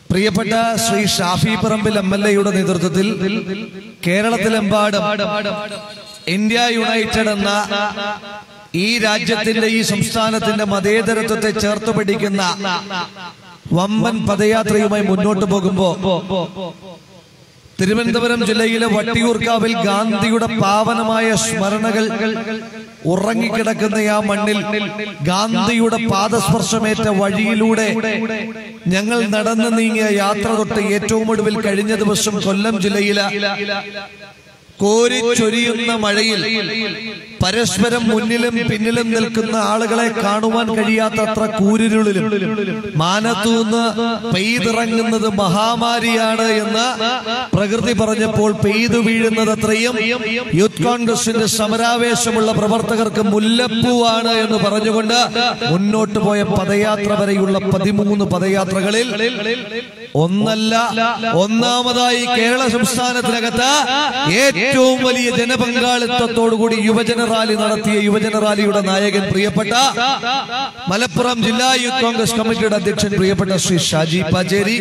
പ്രിയപ്പെട്ട Shri Shafi Parambil M L എയുടെ നേതൃത്വത്തിൽ കേരളത്തിലെമ്പാടും ഇന്ത്യ യുണൈറ്റഡ് എന്ന ഈ രാജ്യത്തിന്റെ ഈ സംസ്ഥാനത്തിന്റെ മതേതരത്വത്തെ ചേർത്ത് പിടിക്കുന്ന വമ്പൻ പദയാത്രയുമായി മുന്നോട്ട് പോകുമ്പോ തിരുവനന്തപുരം ജില്ലയിലെ വട്ടിയൂർക്കാവിൽ ഗാന്ധിയുടെ പാവനമായ സ്മരണകൾ ഉറങ്ങിക്കിടക്കുന്ന ആ മണ്ണിൽ ഗാന്ധിയുടെ പാദസ്പർശമേറ്റ വഴിയിലൂടെ ഞങ്ങൾ നടന്നു നീങ്ങിയ യാത്ര തൊട്ട് ഏറ്റവും ഒടുവിൽ കഴിഞ്ഞ ദിവസം കൊല്ലം ജില്ലയിലെ കോരിച്ചൊരിയുന്ന മഴയിൽ പരസ്പരം മുന്നിലും പിന്നിലും നിൽക്കുന്ന ആളുകളെ കാണുവാൻ കഴിയാത്തത്ര കൂരിരുളിലും മാനത്തൂന്ന് പെയ്തിറങ്ങുന്നത് മഹാമാരിയാണ് എന്ന് പ്രകൃതി പറഞ്ഞപ്പോൾ പെയ്തു വീഴുന്നത് അത്രയും യൂത്ത് കോൺഗ്രസിന്റെ സമരാവേശമുള്ള പ്രവർത്തകർക്ക് മുല്ലപ്പൂവാണ് എന്ന് പറഞ്ഞുകൊണ്ട് മുന്നോട്ട് പോയ പദയാത്ര വരെയുള്ള പതിമൂന്ന് പദയാത്രകളിൽ ഒന്നല്ല ഒന്നാമതായി കേരള സംസ്ഥാനത്തിനകത്ത് ഏറ്റവും വലിയ ജനപങ്കാളിത്തത്തോടുകൂടി യുവജന റാലി നടത്തിയ യുവജന റാലിയുടെ നായകൻ പ്രിയപ്പെട്ട മലപ്പുറം ജില്ലാ യൂത്ത് കോൺഗ്രസ് കമ്മിറ്റിയുടെ അധ്യക്ഷൻ പ്രിയപ്പെട്ട ശ്രീ ഷാജി പാച്ചേരി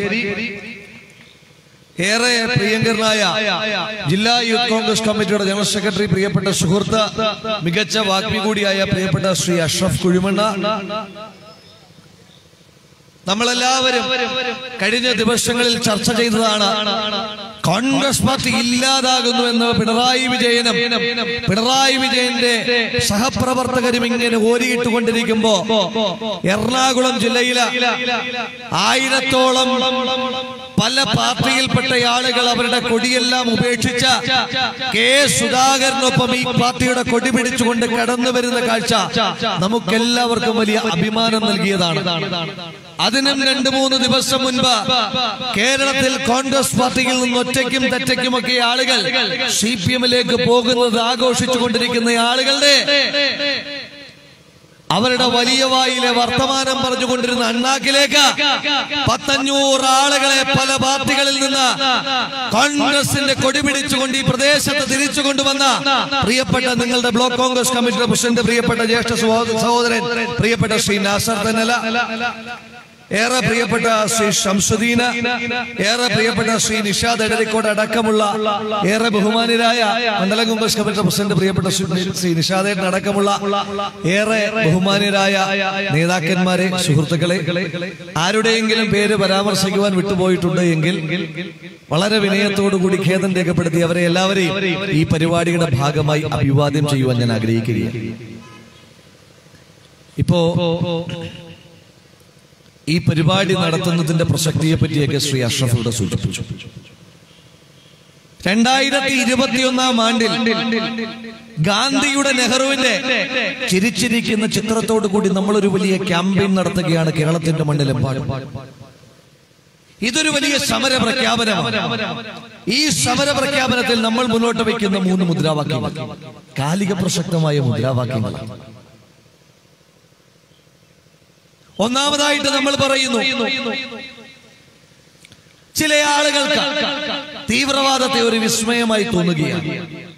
ഏറെ പ്രിയങ്കരനായ ജില്ലാ യൂത്ത് കോൺഗ്രസ് കമ്മിറ്റിയുടെ ജനറൽ സെക്രട്ടറി പ്രിയപ്പെട്ട സുഹൃത്ത് മികച്ച വാഗ്മി കൂടിയായ പ്രിയപ്പെട്ട ശ്രീ അഷ്റഫ് കുഴിമണ്ണ നമ്മളെല്ലാവരും കഴിഞ്ഞ ദിവസങ്ങളിൽ ചർച്ച ചെയ്തതാണ് കോൺഗ്രസ് പാർട്ടി ഇല്ലാതാകുന്നു എന്ന് പിണറായി വിജയനും പിണറായി വിജയന്റെ സഹപ്രവർത്തകരും ഇങ്ങനെ ഓരിയിട്ട് കൊണ്ടിരിക്കുമ്പോ എറണാകുളം ജില്ലയിലെ ആയിരത്തോളം പല പാർട്ടിയിൽപ്പെട്ട ആളുകൾ അവരുടെ കൊടിയെല്ലാം ഉപേക്ഷിച്ച കെ സുധാകരനൊപ്പം ഈ പാർട്ടിയുടെ കൊടി പിടിച്ചുകൊണ്ട് കടന്നു വരുന്ന കാഴ്ച നമുക്കെല്ലാവർക്കും വലിയ അഭിമാനം നൽകിയതാണ് അതിനും രണ്ടു മൂന്ന് ദിവസം മുൻപ് കേരളത്തിൽ കോൺഗ്രസ് പാർട്ടിയിൽ നിന്ന് ഒറ്റയ്ക്കും തെറ്റയ്ക്കുമൊക്കെ ആളുകൾ സി പി എമ്മിലേക്ക് പോകുന്നത് ആഘോഷിച്ചു കൊണ്ടിരിക്കുന്ന ആളുകളുടെ അവരുടെ വലിയ വായിലെ വർത്തമാനം പറഞ്ഞുകൊണ്ടിരുന്ന അണ്ണാക്കിലേക്ക് പത്തഞ്ഞൂറ് ആളുകളെ പല പാർട്ടികളിൽ നിന്ന് കോൺഗ്രസിന്റെ കൊടി പിടിച്ചുകൊണ്ട് ഈ പ്രദേശത്ത് തിരിച്ചു കൊണ്ടുവന്ന പ്രിയപ്പെട്ട നിങ്ങളുടെ ബ്ലോക്ക് കോൺഗ്രസ് കമ്മിറ്റിയുടെ പ്രസിഡന്റ് പ്രിയപ്പെട്ട ജ്യേഷ്ഠ സഹോദ- സഹോദരൻ പ്രിയപ്പെട്ട ശ്രീ നാസർ തന്നല ഏറെ പ്രിയപ്പെട്ട ശ്രീ ഷംസുദ്ദീന് ഏറെ പ്രിയപ്പെട്ട ശ്രീ നിഷാദ് എടരിക്കോട് അടക്കമുള്ള ഏറെ ബഹുമാനരായ മണ്ഡലം കോൺഗ്രസ് കമ്മിറ്റി പ്രസിഡന്റ് പ്രിയപ്പെട്ട ശ്രീ- ശ്രീ നിഷാദേട്ടൻ അടക്കമുള്ള ഏറെ ബഹുമാനരായ നേതാക്കന്മാരെ സുഹൃത്തുക്കളെ ആരുടെയെങ്കിലും പേര് പരാമർശിക്കുവാൻ വിട്ടുപോയിട്ടുണ്ട് എങ്കിൽ വളരെ വിനയത്തോടു കൂടി ഖേദം രേഖപ്പെടുത്തി അവരെ എല്ലാവരെയും ഈ പരിപാടിയുടെ ഭാഗമായി അഭിവാദ്യം ചെയ്യുവാൻ ഞാൻ ആഗ്രഹിക്കുകയാണ് ഇപ്പോ ഈ പരിപാടി നടത്തുന്നതിന്റെ പ്രസക്തിയെ പറ്റിയൊക്കെ ശ്രീ അഷ്റഫ് ഇവിടെ സൂചിപ്പിച്ചു രണ്ടായിരത്തി ഇരുപത്തിയൊന്നാം ആണ്ടിൽ ഗാന്ധിയുടെ നെഹ്റുവിന്റെ ചിരിച്ചിരിക്കുന്ന ചിത്രത്തോടു കൂടി നമ്മളൊരു വലിയ ക്യാമ്പയിൻ നടത്തുകയാണ് കേരളത്തിന്റെ മണ്ണിലെമ്പാടും ഇതൊരു വലിയ സമര പ്രഖ്യാപനമാണ് ഈ സമര പ്രഖ്യാപനത്തിൽ നമ്മൾ മുന്നോട്ട് വയ്ക്കുന്ന മൂന്ന് മുദ്രാവാക്യങ്ങൾ കാലിക പ്രസക്തമായ മുദ്രാവാക്യങ്ങളാണ് ഒന്നാമതായിട്ട് നമ്മൾ പറയുന്നു ചില ആളുകൾക്ക് തീവ്രവാദത്തെ ഒരു വിസ്മയമായി തോന്നുകയാണ്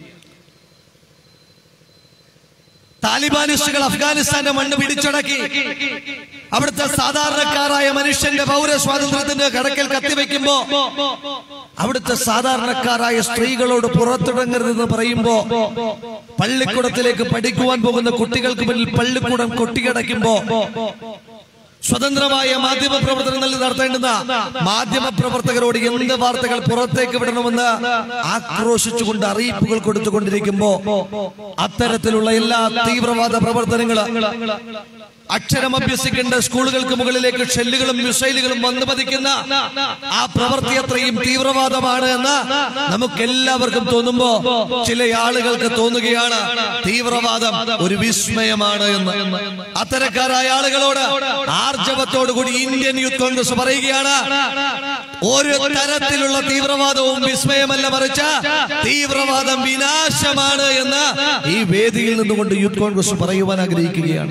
താലിബാനിസ്റ്റുകൾ അഫ്ഗാനിസ്ഥാന്റെ മണ്ണ് പിടിച്ചടക്കി അവിടുത്തെ സാധാരണക്കാരായ മനുഷ്യന്റെ പൗര സ്വാതന്ത്ര്യത്തിന്റെ കടക്കൽ കത്തിവെക്കുമ്പോ അവിടുത്തെ സാധാരണക്കാരായ സ്ത്രീകളോട് പുറത്തിറങ്ങരുതെന്ന് പറയുമ്പോ പള്ളിക്കൂടത്തിലേക്ക് പഠിക്കുവാൻ പോകുന്ന കുട്ടികൾക്ക് മുന്നിൽ പള്ളിക്കൂടം കൊട്ടിയടയ്ക്കുമ്പോ സ്വതന്ത്രമായ മാധ്യമ പ്രവർത്തനങ്ങൾ നടത്തേണ്ടുന്ന മാധ്യമ പ്രവർത്തകരോട് എന്ത് വാർത്തകൾ പുറത്തേക്ക് വിടണമെന്ന് ആക്രോശിച്ചുകൊണ്ട് അറിയിപ്പുകൾ കൊടുത്തുകൊണ്ടിരിക്കുമ്പോ അത്തരത്തിലുള്ള എല്ലാ തീവ്രവാദ പ്രവർത്തനങ്ങളും അക്ഷരം അഭ്യസിക്കേണ്ട സ്കൂളുകൾക്ക് മുകളിലേക്ക് ഷെല്ലുകളും മിസൈലുകളും വന്നു പതിക്കുന്ന ആ പ്രവൃത്തി അത്രയും തീവ്രവാദമാണ് എന്ന് നമുക്ക് എല്ലാവർക്കും തോന്നുമ്പോ ചില ആളുകൾക്ക് തോന്നുകയാണ് തീവ്രവാദം ഒരു വിസ്മയമാണ് എന്ന് അത്തരക്കാരായ ആളുകളോട് ആർജവത്തോടു കൂടി ഇന്ത്യൻ യൂത്ത് കോൺഗ്രസ് പറയുകയാണ് ഒരു തരത്തിലുള്ള തീവ്രവാദവും വിസ്മയമല്ല മറിച്ച് തീവ്രവാദം വിനാശമാണ് എന്ന് ഈ വേദിയിൽ നിന്നുകൊണ്ട് യൂത്ത് കോൺഗ്രസ് പറയുവാൻ ആഗ്രഹിക്കുകയാണ്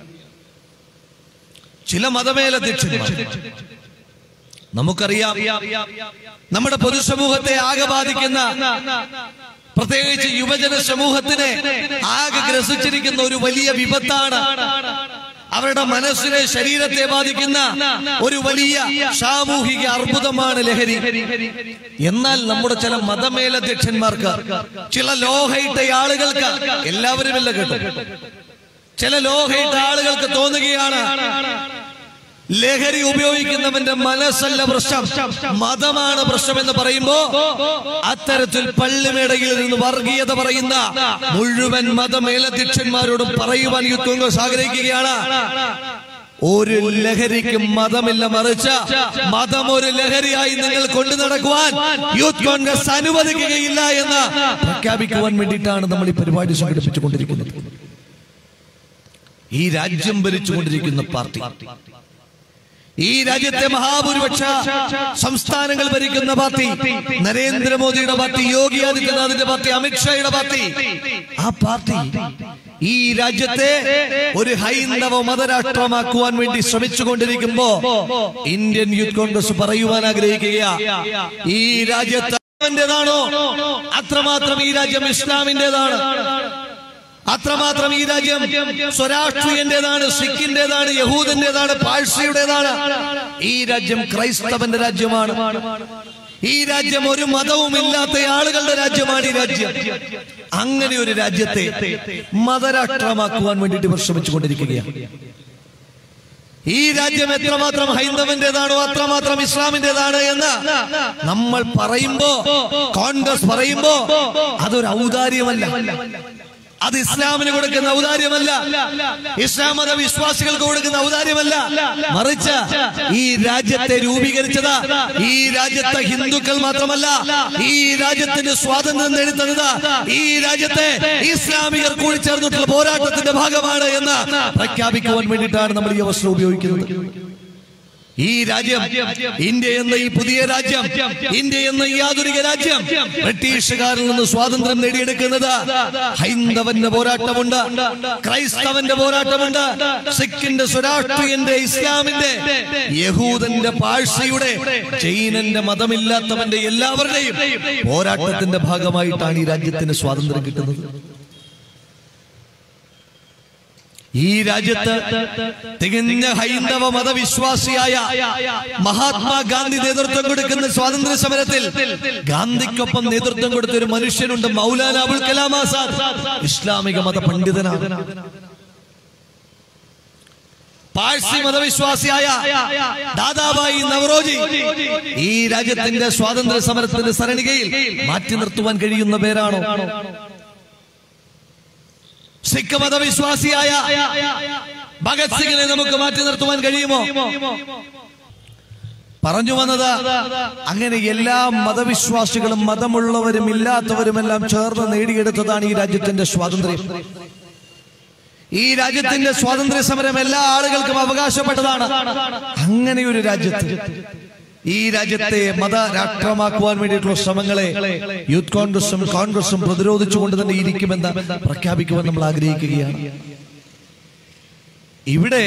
ചില മതമേലധ്യക്ഷന്മാർ നമുക്കറിയാം നമ്മുടെ പൊതുസമൂഹത്തെ ആകെ ബാധിക്കുന്ന പ്രത്യേകിച്ച് യുവജന സമൂഹത്തിനെ ആകെ ഗ്രസിച്ചിരിക്കുന്ന ഒരു വലിയ വിപത്താണ് അവരുടെ മനസ്സിനെ ശരീരത്തെ ബാധിക്കുന്ന ഒരു വലിയ സാമൂഹിക അർബുദമാണ് ലഹരി എന്നാൽ നമ്മുടെ ചില മതമേലധ്യക്ഷന്മാർക്ക് ചില ലോഹയിട്ട ആളുകൾക്ക് എല്ലാവരുമല്ല കേട്ടോ ചില ലോഹയിട്ട ആളുകൾക്ക് തോന്നുകയാണ് ലഹരി ഉപയോഗിക്കുന്നവന്റെ മനസ്സല്ല പ്രശ്നം മതമാണ് പ്രശ്നം എന്ന് പറയുമ്പോ അത്തരത്തിൽ പള്ളിമേടയിൽ നിന്ന് വർഗീയത പറയുന്ന മുഴുവൻ മതമേലധ്യക്ഷന്മാരോടും പറയുവാൻ യൂത്ത് കോൺഗ്രസ് ആഗ്രഹിക്കുകയാണ് ഒരു ലഹരിക്കും മതമില്ല മറിച്ച് മതം ഒരു ലഹരിയായി നിങ്ങൾ കൊണ്ടു നടക്കുവാൻ യൂത്ത് കോൺഗ്രസ് അനുവദിക്കുകയില്ല എന്ന് പ്രഖ്യാപിക്കുവാൻ വേണ്ടിയിട്ടാണ് നമ്മൾ ഈ പരിപാടി സംഘടിപ്പിച്ചുകൊണ്ടിരിക്കുന്നത് ഈ രാജ്യം ഭരിച്ചുകൊണ്ടിരിക്കുന്ന പാർട്ടി ഈ രാജ്യത്തെ മഹാഭൂരിപക്ഷ സംസ്ഥാനങ്ങൾ ഭരിക്കുന്ന പാർട്ടി നരേന്ദ്രമോദിയുടെ പാർട്ടി യോഗി ആദിത്യനാഥിന്റെ പാർട്ടി അമിത്ഷായുടെ പാർട്ടി ആ പാർട്ടി ഈ രാജ്യത്തെ ഒരു ഹൈന്ദവ മതരാഷ്ട്രമാക്കുവാൻ വേണ്ടി ശ്രമിച്ചുകൊണ്ടിരിക്കുമ്പോ ഇന്ത്യൻ യൂത്ത് കോൺഗ്രസ് പറയുവാൻ ആഗ്രഹിക്കുക ഈ രാജ്യത്ത് ാണോ അത്രമാത്രം ഈ രാജ്യം ഇസ്ലാമിന്റേതാണ് അത്രമാത്രം ഈ രാജ്യം സ്വരാഷ്ട്രീയന്റേതാണ് സിഖിന്റേതാണ് യഹൂദന്റേതാണ് പാഴ്സിയുടേതാണ് ഈ രാജ്യം ക്രൈസ്തവന്റെ രാജ്യമാണ് ഈ രാജ്യം ഒരു മതവും ഇല്ലാത്ത ആളുകളുടെ രാജ്യമാണ് ഈ രാജ്യം അങ്ങനെ ഒരു രാജ്യത്തെ മതരാഷ്ട്രമാക്കുവാൻ വേണ്ടിയിട്ട് ഇവർ ശ്രമിച്ചുകൊണ്ടിരിക്കുകയാണ് ഈ രാജ്യം എത്രമാത്രം ഹൈന്ദവന്റേതാണോ അത്രമാത്രം ഇസ്ലാമിന്റേതാണ് എന്ന് നമ്മൾ പറയുമ്പോ കോൺഗ്രസ് പറയുമ്പോ അതൊരു ഔദാര്യമല്ല അത് ഇസ്ലാമിന് കൊടുക്കുന്ന ഔദാര്യമല്ല ഇസ്ലാം മത വിശ്വാസികൾക്ക് കൊടുക്കുന്ന ഔദാര്യമല്ല മറിച്ച് ഈ രാജ്യത്തെ രൂപീകരിച്ചത് ഈ രാജ്യത്തെ ഹിന്ദുക്കൾ മാത്രമല്ല ഈ രാജ്യത്തിന് സ്വാതന്ത്ര്യം നേടുന്നത് ഈ രാജ്യത്തെ ഇസ്ലാമികർ കൂടി ചേർന്നിട്ടുള്ള പോരാട്ടത്തിന്റെ ഭാഗമാണ് എന്ന് പ്രഖ്യാപിക്കുവാൻ വേണ്ടിയിട്ടാണ് നമ്മൾ ഈ അവസരം ഉപയോഗിക്കുന്നത് ഈ രാജ്യം ഇന്ത്യ എന്ന ഈ പുതിയ രാജ്യം ഇന്ത്യ എന്ന ഈ ആധുനിക രാജ്യം ബ്രിട്ടീഷുകാരിൽ നിന്ന് സ്വാതന്ത്ര്യം നേടിയെടുക്കുന്നത് ഹൈന്ദവന്റെ പോരാട്ടമുണ്ട് ക്രൈസ്തവന്റെ പോരാട്ടമുണ്ട് സിഖിന്റെ സ്വരാഷ്ട്രീയന്റെ ഇസ്ലാമിന്റെ യഹൂദന്റെ പാഴ്സയുടെ ജൈനന്റെ മതമില്ലാത്തവന്റെ എല്ലാവരുടെയും പോരാട്ടത്തിന്റെ ഭാഗമായിട്ടാണ് ഈ രാജ്യത്തിന് സ്വാതന്ത്ര്യം കിട്ടുന്നത് ഈ രാജ്യത്ത് തികഞ്ഞ ഹൈന്ദവ മതവിശ്വാസിയായ മഹാത്മാഗാന്ധി നേതൃത്വം കൊടുക്കുന്ന സ്വാതന്ത്ര്യ സമരത്തിൽ ഗാന്ധിക്കൊപ്പം നേതൃത്വം കൊടുത്ത ഒരു മനുഷ്യനുണ്ട് മൗലാന അബുൽ കലാം ആസാദ് ഇസ്ലാമിക മത പണ്ഡിതനാണ് പാഴ്സി മതവിശ്വാസിയായ ദാദാബായി നവറോജി ഈ രാജ്യത്തിന്റെ സ്വാതന്ത്ര്യ സമരത്തിന്റെ സരണികയിൽ മാറ്റി നിർത്തുവാൻ കഴിയുന്ന പേരാണോ സിഖ് മതവിശ്വാസിയായ ഭഗത് സിംഗിനെ നമുക്ക് മാറ്റി നിർത്തുവാൻ കഴിയുമോ പറഞ്ഞു വന്നത് അങ്ങനെ എല്ലാ മതവിശ്വാസികളും മതമുള്ളവരും ഇല്ലാത്തവരുമെല്ലാം ചേർന്ന് നേടിയെടുത്തതാണ് ഈ രാജ്യത്തിന്റെ സ്വാതന്ത്ര്യം ഈ രാജ്യത്തിന്റെ സ്വാതന്ത്ര്യ സമരം എല്ലാ ആളുകൾക്കും അവകാശപ്പെട്ടതാണ് അങ്ങനെ ഒരു രാജ്യത്ത് ഈ രാജ്യത്തെ മത രാഷ്ട്രമാക്കുവാൻ വേണ്ടിയിട്ടുള്ള ശ്രമങ്ങളെ യൂത്ത് കോൺഗ്രസും കോൺഗ്രസും പ്രതിരോധിച്ചുകൊണ്ട് തന്നെ ഇരിക്കുമെന്ന് പ്രഖ്യാപിക്കുവാൻ നമ്മൾ ആഗ്രഹിക്കുകയാണ് ഇവിടെ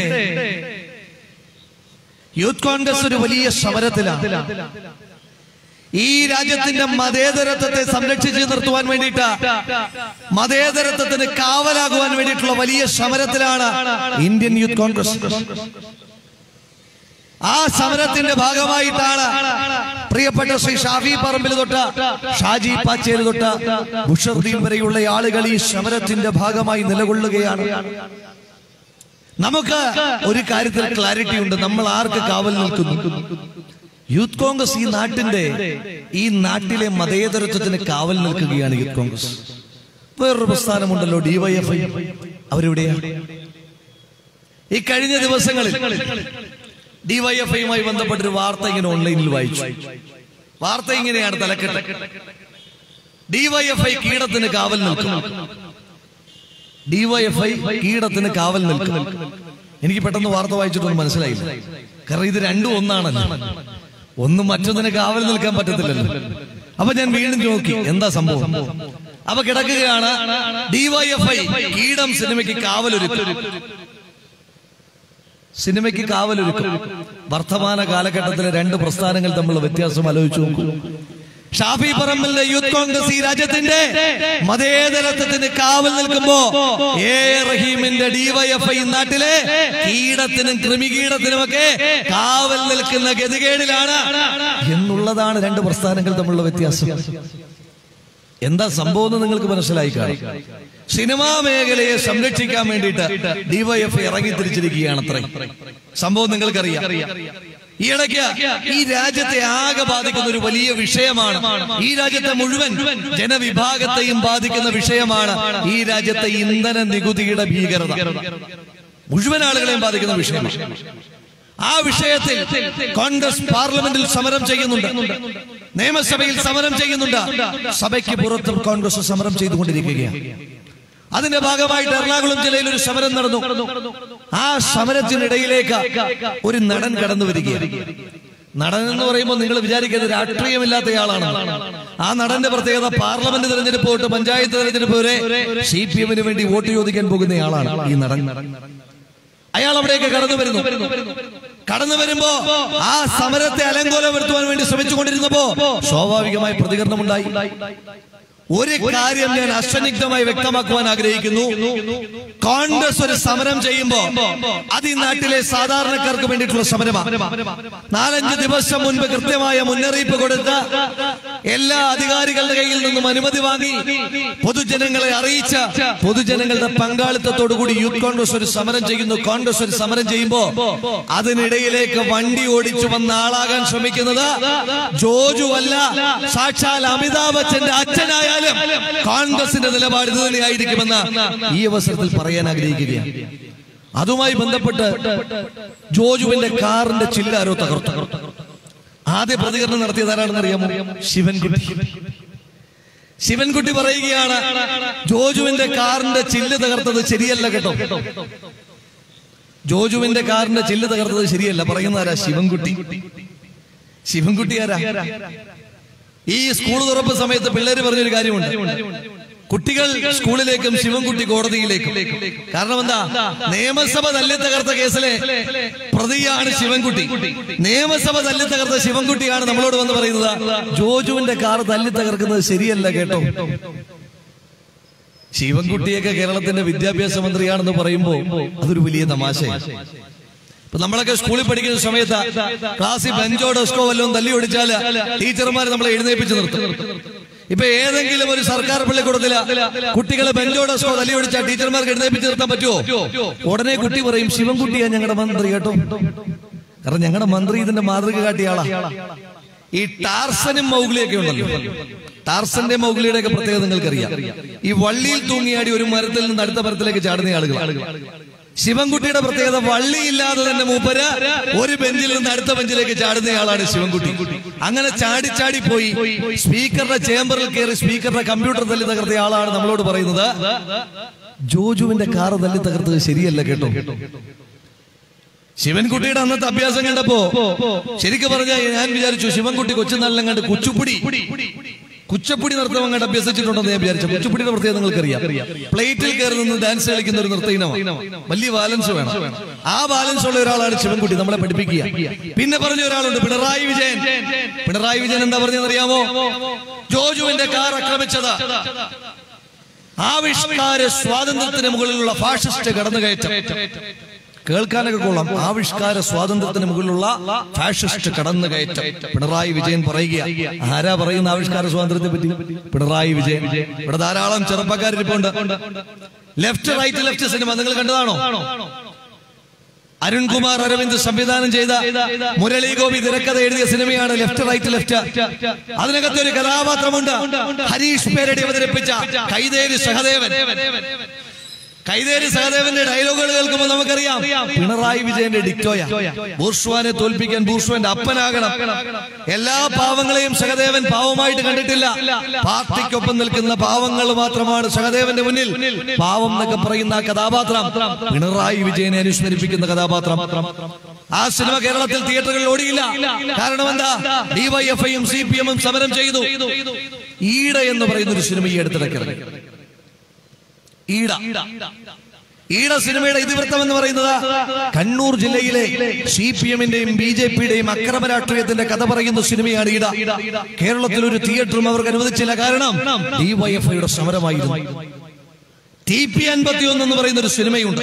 യൂത്ത് കോൺഗ്രസ് ഒരു വലിയ സമരത്തിലാണ് ഈ രാജ്യത്തിന്റെ മതേതരത്വത്തെ സംരക്ഷിച്ചു നിർത്തുവാൻ വേണ്ടിയിട്ട് മതേതരത്വത്തിന് കാവലാകുവാൻ വേണ്ടിയിട്ടുള്ള വലിയ സമരത്തിലാണ് ഇന്ത്യൻ യൂത്ത് കോൺഗ്രസ് ആ സമരത്തിന്റെ ഭാഗമായിട്ടാണ് പ്രിയപ്പെട്ട ശ്രീ ഷാഫി പറമ്പിൽ തൊട്ട് ഷാജി പാച്ചേരി തൊട്ട് ബുഷർദീൻ വരെയുള്ള ആളുകൾ ഈ സമരത്തിന്റെ ഭാഗമായി നിലകൊള്ളുകയാണ് നമുക്ക് ഒരു കാര്യത്തിൽ ക്ലാരിറ്റി ഉണ്ട് നമ്മൾ ആർക്ക് കാവൽ നിൽക്കുന്നു യൂത്ത് കോൺഗ്രസ് ഈ നാട്ടിന്റെ ഈ നാട്ടിലെ മതേതരത്വത്തിന് കാവൽ നിൽക്കുകയാണ് യൂത്ത് കോൺഗ്രസ് വേറൊരു പ്രസ്ഥാനമുണ്ടല്ലോ ഡിവൈഎഫ്ഐ അവരെവിടെയാണ് ഈ കഴിഞ്ഞ ദിവസങ്ങളിൽ ഡിവൈഎഫ്ഐയുമായി ബന്ധപ്പെട്ടൊരു വാർത്ത ഇങ്ങനെ ഓൺലൈനിൽ വായിച്ചു വാർത്ത ഇങ്ങനെയാണ് തലക്കെട്ട് ഡിവൈഎഫ്ഐ കീടത്തിന് കാവൽ നിൽക്കും ഡിവൈഎഫ്ഐ കീടത്തിന് കാവൽ നിൽക്കും എനിക്ക് പെട്ടെന്ന് വാർത്ത വായിച്ചിട്ടൊന്നും മനസ്സിലായില്ല കാരണം ഇത് രണ്ടും ഒന്നാണല്ലോ ഒന്നും മറ്റൊന്നിന് കാവൽ നിൽക്കാൻ പറ്റത്തില്ലല്ലോ അപ്പൊ ഞാൻ വീണ്ടും നോക്കി എന്താ സംഭവം അപ്പൊ കിടക്കുകയാണ് ഡിവൈഎഫ്ഐ കീടം സിനിമയ്ക്ക് കാവലൊരുക്കും സിനിമയ്ക്ക് കാവലൊരുക്കും വർത്തമാന കാലഘട്ടത്തിലെ രണ്ട് പ്രസ്ഥാനങ്ങൾ തമ്മിലുള്ള വ്യത്യാസം ആലോചിച്ചു നോക്കൂ ഷാഫി പറമ്പലിന്റെ യൂത്ത് കോൺഗ്രസ് ഈ രാജ്യത്തിന്റെ മതേതരത്വത്തിന് കാവൽ നിൽക്കുമ്പോ എ റഹീമിന്റെ ഡിവൈഎഫ്ഐ നാട്ടിലെ കീടത്തിനും കൃമികീടത്തിനുമൊക്കെ കാവൽ നിൽക്കുന്ന ഗതികേടിലാണ് എന്നുള്ളതാണ് രണ്ട് പ്രസ്ഥാനങ്ങൾ തമ്മിലുള്ള വ്യത്യാസം എന്താ സംഭവം എന്ന് നിങ്ങൾക്ക് മനസ്സിലായി കാണും സിനിമാ മേഖലയെ സംരക്ഷിക്കാൻ വേണ്ടിയിട്ട് ഡിവൈഎഫ് ഇറങ്ങി തിരിച്ചിരിക്കുകയാണ് അത്ര സംഭവം നിങ്ങൾക്കറിയാം ഈ ഇടയ്ക്ക് ഈ രാജ്യത്തെ ആകെ ബാധിക്കുന്ന ഒരു വലിയ വിഷയമാണ് ഈ രാജ്യത്തെ മുഴുവൻ ജനവിഭാഗത്തെയും ബാധിക്കുന്ന വിഷയമാണ് ഈ രാജ്യത്തെ ഇന്ധന നികുതിയുടെ ഭീകരത മുഴുവൻ ആളുകളെയും ബാധിക്കുന്ന വിഷയമാണ് ആ വിഷയത്തിൽ കോൺഗ്രസ് പാർലമെന്റിൽ സമരം ചെയ്യുന്നുണ്ട് നിയമസഭയിൽ സമരം ചെയ്യുന്നുണ്ട് സഭയ്ക്ക് പുറത്തും കോൺഗ്രസ് സമരം ചെയ്തുകൊണ്ടിരിക്കുകയാണ് അതിന്റെ ഭാഗമായിട്ട് എറണാകുളം ജില്ലയിൽ ഒരു സമരം നടന്നു ആ സമരത്തിനിടയിലേക്ക് ഒരു നടൻ കടന്നു വരികയാണ് നടൻ എന്ന് പറയുമ്പോൾ നിങ്ങൾ വിചാരിക്കുന്നത് രാഷ്ട്രീയമില്ലാത്തയാളാണ് ആ നടന്റെ പ്രത്യേകത പാർലമെന്റ് തെരഞ്ഞെടുപ്പ് തൊട്ട് പഞ്ചായത്ത് തെരഞ്ഞെടുപ്പ് വരെ സി പി എമ്മിന് വേണ്ടി വോട്ട് ചോദിക്കാൻ പോകുന്നയാളാണ് ഈ നടൻ അയാൾ അവിടേക്ക് കടന്നു വരുന്നു കടന്നു വരുമ്പോ ആ സമരത്തെ അലങ്കോലപ്പെടുത്തുവാൻ വേണ്ടി ശ്രമിച്ചുകൊണ്ടിരുന്നപ്പോ സ്വാഭാവികമായി പ്രതികരണമുണ്ടായി ഒരു കാര്യം ഞാൻ അസന്നിഗ്ധമായി വ്യക്തമാക്കുവാൻ ആഗ്രഹിക്കുന്നു കോൺഗ്രസ് ഒരു സമരം ചെയ്യുമ്പോ അത് ഈ നാട്ടിലെ സാധാരണക്കാർക്ക് വേണ്ടിയിട്ടുള്ള സമരമാണ് നാലഞ്ച് ദിവസം മുൻപ് കൃത്യമായ മുന്നറിയിപ്പ് കൊടുത്ത എല്ലാ അധികാരികളുടെ കയ്യിൽ നിന്നും അനുമതി വാങ്ങി പൊതുജനങ്ങളെ അറിയിച്ച പൊതുജനങ്ങളുടെ പങ്കാളിത്തത്തോടുകൂടി യൂത്ത് കോൺഗ്രസ് ഒരു സമരം ചെയ്യുന്നു കോൺഗ്രസ് ഒരു സമരം ചെയ്യുമ്പോ അതിനിടയിലേക്ക് വണ്ടി ഓടിച്ചു വന്ന ആളാകാൻ ശ്രമിക്കുന്നത് ജോജു അല്ല സാക്ഷാൽ അമിതാഭ് ബച്ചന്റെ അച്ഛനായാലും കോൺഗ്രസിന്റെ നിലപാട് ഇത് തന്നെയായിരിക്കുമെന്ന് ഈ അവസരത്തിൽ പറയാൻ ആഗ്രഹിക്കുകയാണ് അതുമായി ബന്ധപ്പെട്ട് ജോജുവിന്റെ കാറിന്റെ ചില്ലാരോ തകർത്തു ആദ്യ പ്രതികരണം നടത്തിയത് ആരാണെന്ന് അറിയാമോ ശിവൻകുട്ടി ശിവൻകുട്ടി പറയുകയാണ് ജോജുവിന്റെ കാറിന്റെ ചില്ല് തകർത്തത് ശരിയല്ല കേട്ടോ ജോജുവിന്റെ കാറിന്റെ ചില്ല് തകർത്തത് ശരിയല്ല പറയുന്ന ആരാ ശിവൻകുട്ടി ശിവൻകുട്ടി ആരാ ഈ സ്കൂൾ തുറപ്പ് സമയത്ത് പിള്ളേര് പറഞ്ഞൊരു കാര്യമുണ്ട് കുട്ടികൾ സ്കൂളിലേക്കും ശിവൻകുട്ടി കോടതിയിലേക്കും കാരണം എന്താ നിയമസഭ തല്ലി തകർത്ത കേസിലെ പ്രതിയാണ് ശിവൻകുട്ടി നിയമസഭ തല്ലി തകർത്ത ശിവൻകുട്ടിയാണ് നമ്മളോട് വന്ന് പറയുന്നത് ജോജുവിന്റെ കാർ തല്ലി തകർക്കുന്നത് ശരിയല്ല കേട്ടോ ശിവൻകുട്ടിയൊക്കെ കേരളത്തിന്റെ വിദ്യാഭ്യാസ മന്ത്രിയാണെന്ന് പറയുമ്പോ അതൊരു വലിയ തമാശയാണ് ഇപ്പൊ നമ്മളൊക്കെ സ്കൂളിൽ പഠിക്കുന്ന സമയത്ത് ക്ലാസ്സിൽ ബെഞ്ചോ ഡെസ്കോ വല്ലതും തല്ലി ഓടിച്ചാല് ടീച്ചർമാർ നമ്മളെ എഴുന്നേപ്പിച്ച് നിർത്തും ഇപ്പൊ ഏതെങ്കിലും ഒരു സർക്കാർ പള്ളിക്കൂടത്തില് കുട്ടികളെ ബെഞ്ചോ ഡെസ്കോ തല്ലി ഓടിച്ചാൽ ടീച്ചർമാർക്ക് എഴുന്നേപ്പിച്ച് നിർത്താൻ പറ്റുമോ ഉടനെ കുട്ടി പറയും ശിവൻകുട്ടിയാ ഞങ്ങളുടെ മന്ത്രി കേട്ടോ കാരണം ഞങ്ങളുടെ മന്ത്രി ഇതിന്റെ മാതൃക കാട്ടിയ ആളാ ഈ ടാർസനും മൗഗ്ലിയൊക്കെ ഉണ്ടല്ലോ ടാർസന്റെ മൗഗ്ലിയുടെ ഒക്കെ പ്രത്യേകത നിങ്ങൾക്കറിയാം ഈ വള്ളിയിൽ തൂങ്ങിയാടി ഒരു മരത്തിൽ നിന്ന് അടുത്ത മരത്തിലേക്ക് ചാടുന്ന ആളുകൾ ശിവൻകുട്ടിയുടെ പ്രത്യേകത വള്ളിയില്ലാതെ തന്നെ മൂപ്പര് ഒരു ബെഞ്ചിൽ നിന്ന് അടുത്ത ബെഞ്ചിലേക്ക് ചാടുന്നയാളാണ് ശിവൻകുട്ടി അങ്ങനെ ചാടി ചാടി പോയി സ്പീക്കറുടെ ചേംബറിൽ കയറി സ്പീക്കറുടെ കമ്പ്യൂട്ടർ തല്ലി തകർത്ത ആളാണ് നമ്മളോട് പറയുന്നത് ജോജുവിന്റെ കാറ് തല്ലി തകർത്തത് ശരിയല്ല കേട്ടോ ശിവൻകുട്ടിയുടെ അന്നത്തെ അഭ്യാസം കണ്ടപ്പോ ശരിക്കും പറഞ്ഞാൽ ഞാൻ വിചാരിച്ചു ശിവൻകുട്ടി കൊച്ചുനാളിലും കണ്ട് കുച്ചുപ്പുടി കുച്ചപ്പുടി നൃത്തം അങ്ങോട്ട് അഭ്യസിച്ചിട്ടുണ്ടെന്ന് ഞാൻ വിചാരിച്ചു കുച്ചുപ്പുടിയുടെ പ്രത്യേകത നിങ്ങൾക്കറിയാം പ്ലേറ്റിൽ കയറി നിന്ന് ഡാൻസ് കളിക്കുന്ന ഒരു നൃത്ത ഇനമാണ് വലിയ ബാലൻസ് വേണം ആ ബാലൻസ് ഉള്ള ഒരാളാണ് ശിവൻകുട്ടി നമ്മളെ പഠിപ്പിക്കുക പിന്നെ പറഞ്ഞ ഒരാളുണ്ട് പിണറായി വിജയൻ പിണറായി വിജയൻ എന്താ പറഞ്ഞതെന്നറിയാമോ ജോജുവിന്റെ കാർ ആക്രമിച്ചത് ആവിഷ്കാര സ്വാതന്ത്ര്യത്തിന് മുകളിലുള്ള ഫാഷിസ്റ്റ് കടന്നുകയറ്റം കേൾക്കാനൊക്കെ കൊള്ളാം ആവിഷ്കാര സ്വാതന്ത്ര്യത്തിന് മുകളിലുള്ള ഫാഷിസ്റ്റ് കടന്നുകയറ്റം പിണറായി വിജയൻ പറയുക ആരാ പറയുന്ന ആവിഷ്കാര സ്വാതന്ത്ര്യത്തെ പറ്റി പിണറായി വിജയൻ ഇവിടെ ധാരാളം ചെറുപ്പക്കാരിപ്പുണ്ട് ലെഫ്റ്റ് റൈറ്റ് ലെഫ്റ്റ് സിനിമ നിങ്ങൾ കണ്ടതാണോ അരുൺകുമാർ അരവിന്ദ് സംവിധാനം ചെയ്ത മുരളി ഗോപി തിരക്കഥ എഴുതിയ സിനിമയാണ് ലെഫ്റ്റ് റൈറ്റ് ലെഫ്റ്റ് അതിനകത്ത് ഒരു കഥാപാത്രമുണ്ട് ഹരീഷ് പേരടി അവതരിപ്പിച്ച കൈതേരി സഹദേവൻ കൈതേരി സഹദേവന്റെ ഡയലോഗുകൾ കേൾക്കുമ്പോൾ നമുക്കറിയാം പിണറായി വിജയന്റെ ഡിക്റ്റോയ ബൂർഷ്വാനെ തോൽപ്പിക്കാൻ ബൂർഷ്വാന്റെ അപ്പനാകണം എല്ലാ പാവങ്ങളെയും സഹദേവൻ പാവമായിട്ട് കണ്ടിട്ടില്ല പാർട്ടിക്കൊപ്പം നിൽക്കുന്ന പാവങ്ങൾ മാത്രമാണ് സഹദേവന്റെ മുന്നിൽ പാവം എന്നൊക്കെ പറയുന്ന ആ കഥാപാത്രം പിണറായി വിജയനെ അനുസ്മരിപ്പിക്കുന്ന കഥാപാത്രം ആ സിനിമ കേരളത്തിൽ തിയേറ്ററുകളിൽ ഓടിയില്ല കാരണം എന്താ ഡിവൈഎഫ്ഐയും സി പി എമ്മും സമരം ചെയ്തു ഈട എന്ന് പറയുന്ന ഒരു സിനിമ ഈ അടുത്തിടയ്ക്ക് ഇറങ്ങി ഈട ഈട സിനിമയുടെ ഇതിവൃത്തം എന്ന് പറയുന്നത് കണ്ണൂർ ജില്ലയിലെ സി പി എമ്മിന്റെയും ബി ജെ പിയുടെയും അക്രമ രാഷ്ട്രീയത്തിന്റെ കഥ പറയുന്ന സിനിമയാണ് ഈട കേരളത്തിൽ ഒരു തിയേറ്ററും അവർക്ക് അനുവദിച്ചില്ല കാരണം ഡിവൈഎഫ്ഐയുടെ സമരമായിരുന്നു ടി പി അൻപത്തി ഒന്ന് എന്ന് പറയുന്ന ഒരു സിനിമയുണ്ട്